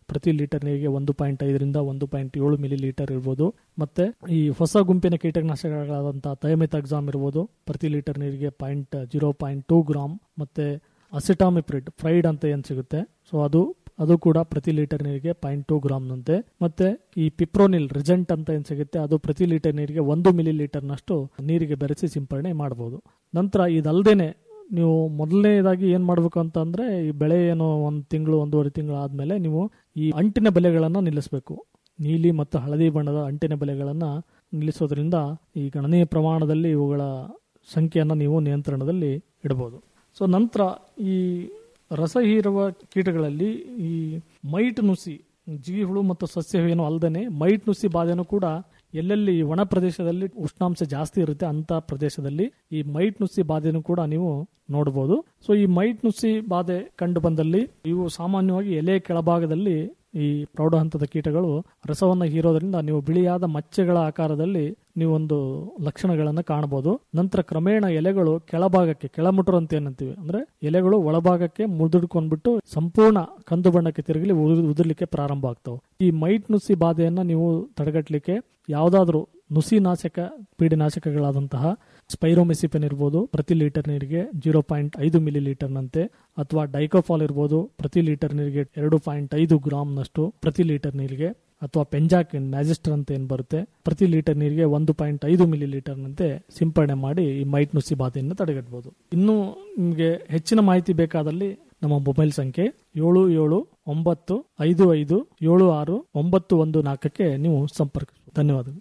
ಪ್ರತಿ ಲೀಟರ್ ನೀರಿಗೆ ಒಂದು ಪಾಯಿಂಟ್ ಐದರಿಂದ ಒಂದು ಪಾಯಿಂಟ್ ಏಳು ಮಿಲಿ ಲೀಟರ್ ಇರ್ಬೋದು ಮತ್ತೆ ಈ ಹೊಸ ಗುಂಪಿನ ಕೀಟನಾಶಕಗಳಾದಂತಹ ಥೈಮೆಥಾಕ್ಸಾಮ್ ಇರ್ಬೋದು ಪ್ರತಿ ಲೀಟರ್ ನೀರಿಗೆ point zero point two gram ಮತ್ತೆ ಅಸಿಟಾಮಿಪ್ರಿಡ್ ಫ್ರೈಡ್ ಅಂತ ಏನ್ ಸಿಗುತ್ತೆ ಸೊ ಅದು ಅದು ಕೂಡ ಪ್ರತಿ ಲೀಟರ್ ನೀರಿಗೆ ಪಾಯಿಂಟ್ ಟೂ ಗ್ರಾಮ್ನಂತೆ ಮತ್ತೆ ಈ ಪಿಪ್ರೋನಿಲ್ ರಿಜೆಂಟ್ ಅಂತ ಏನ್ ಸಿಗುತ್ತೆ ಅದು ಪ್ರತಿ ಲೀಟರ್ ನೀರಿಗೆ ಒಂದು ಮಿಲಿ ಲೀಟರ್ನಷ್ಟು ನೀರಿಗೆ ಬೆರೆಸಿ ಸಿಂಪರಣೆ ಮಾಡಬಹುದು ನಂತರ ಇದಲ್ದೇನೆ ನೀವು ಮೊದಲನೇದಾಗಿ ಏನ್ ಮಾಡ್ಬೇಕು ಅಂತ ಅಂದ್ರೆ ಈ ಬೆಳೆ ಏನೋ ಒಂದ್ ತಿಂಗಳು ಒಂದೂವರೆ ತಿಂಗಳು ಆದ್ಮೇಲೆ ನೀವು ಈ ಅಂಟಿನ ಬೆಲೆಗಳನ್ನ ನಿಲ್ಲಿಸಬೇಕು ನೀಲಿ ಮತ್ತು ಹಳದಿ ಬಣ್ಣದ ಅಂಟಿನ ಬೆಲೆಗಳನ್ನ ನಿಲ್ಲಿಸೋದ್ರಿಂದ ಈ ಗಣನೀಯ ಪ್ರಮಾಣದಲ್ಲಿ ಇವುಗಳ ಸಂಖ್ಯೆಯನ್ನು ನೀವು ನಿಯಂತ್ರಣದಲ್ಲಿ ಇಡಬಹುದು ಸೊ ನಂತರ ಈ ರಸ ಹೀರುವ ಕೀಟಗಳಲ್ಲಿ ಈ ಮೈಟ್ ನುಸಿ ಜೀಹುಳು ಮತ್ತು ಸಸ್ಯವೇನು ಅಲ್ಲದೆ ಮೈಟ್ ನುಸಿ ಬಾಧೆನೂ ಕೂಡ ಎಲ್ಲೆಲ್ಲಿ ಒಣ ಪ್ರದೇಶದಲ್ಲಿ ಉಷ್ಣಾಂಶ ಜಾಸ್ತಿ ಇರುತ್ತೆ ಅಂತ ಪ್ರದೇಶದಲ್ಲಿ ಈ ಮೈಟ್ ನುಸಿ ಬಾಧೆನೂ ಕೂಡ ನೀವು ನೋಡಬಹುದು ಸೊ ಈ ಮೈಟ್ ನುಸಿ ಬಾಧೆ ಕಂಡು ಬಂದಲ್ಲಿ ಇವು ಸಾಮಾನ್ಯವಾಗಿ ಎಲೆ ಕೆಳಭಾಗದಲ್ಲಿ ಈ ಪ್ರೌಢ ಹಂತದ ಕೀಟಗಳು ರಸವನ್ನು ಹೀರೋದ್ರಿಂದ ನೀವು ಬಿಳಿಯಾದ ಮಚ್ಚೆಗಳ ಆಕಾರದಲ್ಲಿ ನೀವೊಂದು ಲಕ್ಷಣಗಳನ್ನ ಕಾಣಬಹುದು ನಂತರ ಕ್ರಮೇಣ ಎಲೆಗಳು ಕೆಳಭಾಗಕ್ಕೆ ಕೆಳಮುಟರು ಅಂತ ಏನಂತೀವಿ ಅಂದ್ರೆ ಎಲೆಗಳು ಒಳಭಾಗಕ್ಕೆ ಮುದುಡ್ಕೊಂಡ್ಬಿಟ್ಟು ಸಂಪೂರ್ಣ ಕಂದು ಬಣ್ಣಕ್ಕೆ ತಿರುಗಲಿ ಉದುರ್- ಉದುರ್ಲಿಕ್ಕೆ ಪ್ರಾರಂಭ ಆಗ್ತವೆ ಈ ಮೈಟ್ ನುಸಿ ಬಾಧೆಯನ್ನ ನೀವು ತಡೆಗಟ್ಟಲಿಕ್ಕೆ ಯಾವ್ದಾದ್ರು ನುಸಿ ನಾಶಕ ಪೀಡಿನಾಶಕಗಳಾದಂತಹ ಸ್ಪೈರೋಮೆಸಿಪೆನ್ ಇರ್ಬೋದು ಪ್ರತಿ ಲೀಟರ್ ನೀರಿಗೆ ಜೀರೋ ಪಾಯಿಂಟ್ ಐದು ಮಿಲಿ ಲೀಟರ್ನಂತೆ ಅಥವಾ ಡೈಕೋಫಾಲ್ ಇರ್ಬೋದು ಪ್ರತಿ ಲೀಟರ್ ನೀರಿಗೆ ಎರಡು ಪಾಯಿಂಟ್ ಐದು ಗ್ರಾಮ್ನಷ್ಟು ಪ್ರತಿ ಲೀಟರ್ ನೀರಿಗೆ ಅಥವಾ ಪೆಂಜಾಕಿನ್ ಮ್ಯಾಜಿಸ್ಟರ್ ಅಂತ ಏನ್ ಬರುತ್ತೆ ಪ್ರತಿ ಲೀಟರ್ ನೀರಿಗೆ ಒಂದು ಪಾಯಿಂಟ್ ಐದು ಮಿಲಿ ಲೀಟರ್ನಂತೆ ಸಿಂಪಡಣೆ ಮಾಡಿ ಈ ಮೈಟ್ ನುಸಿ ಬಾಧೆಯನ್ನು ತಡೆಗಟ್ಟಬಹುದು ಇನ್ನು ನಿಮಗೆ ಹೆಚ್ಚಿನ ಮಾಹಿತಿ ಬೇಕಾದಲ್ಲಿ ನಮ್ಮ ಮೊಬೈಲ್ ಸಂಖ್ಯೆ ಏಳು ಏಳು ಒಂಬತ್ತು ಐದು ಐದು ಏಳು ಆರು ಒಂಬತ್ತು ಒಂದು ನಾಲ್ಕಕ್ಕೆ ನೀವು ಸಂಪರ್ಕಿಸಬಹುದು ಧನ್ಯವಾದಗಳು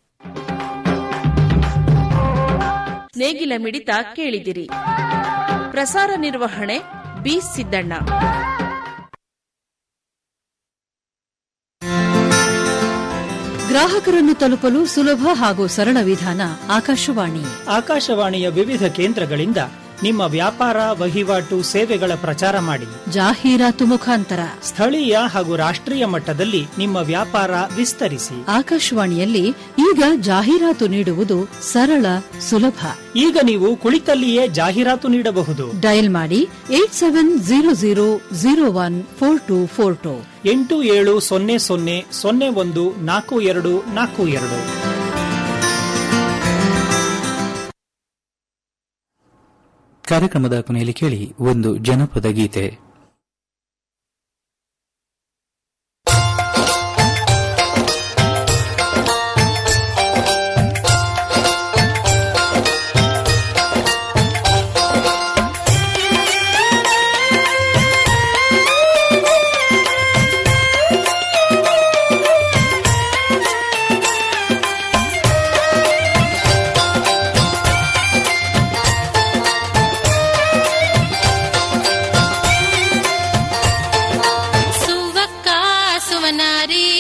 ನೇಗಿಲ ಮಿಡಿತ ಕೇಳಿದಿರಿ ಪ್ರಸಾರ ನಿರ್ವಹಣೆ ಬಿ ಸಿದ್ದಣ್ಣ ಗ್ರಾಹಕರನ್ನು ತಲುಪಲು ಸುಲಭ ಹಾಗೂ ಸರಳ ವಿಧಾನ ಆಕಾಶವಾಣಿ ಆಕಾಶವಾಣಿಯ ವಿವಿಧ ಕೇಂದ್ರಗಳಿಂದ ನಿಮ್ಮ ವ್ಯಾಪಾರ ವಹಿವಾಟು ಸೇವೆಗಳ ಪ್ರಚಾರ ಮಾಡಿ ಜಾಹೀರಾತು ಮುಖಾಂತರ ಸ್ಥಳೀಯ ಹಾಗೂ ರಾಷ್ಟ್ರೀಯ ಮಟ್ಟದಲ್ಲಿ ನಿಮ್ಮ ವ್ಯಾಪಾರ ವಿಸ್ತರಿಸಿ ಆಕಾಶವಾಣಿಯಲ್ಲಿ ಈಗ ಜಾಹೀರಾತು ನೀಡುವುದು ಸರಳ ಸುಲಭ ಈಗ ನೀವು ಕುಳಿತಲ್ಲಿಯೇ ಜಾಹೀರಾತು ನೀಡಬಹುದು ಡಯಲ್ ಮಾಡಿ eight seven zero zero zero one four two four two ಎಂಟು ಏಳು ಸೊನ್ನೆ ಸೊನ್ನೆ ಸೊನ್ನೆ ಒಂದು ನಾಲ್ಕು ಎರಡು ನಾಲ್ಕು ಎರಡು ಕಾರ್ಯಕ್ರಮದ ಕೊನೆಯಲ್ಲಿ ಕೇಳಿ ಒಂದು ಜನಪದ ಗೀತೆ ಸುವಕ್ಕ ಸುವನಾರಿ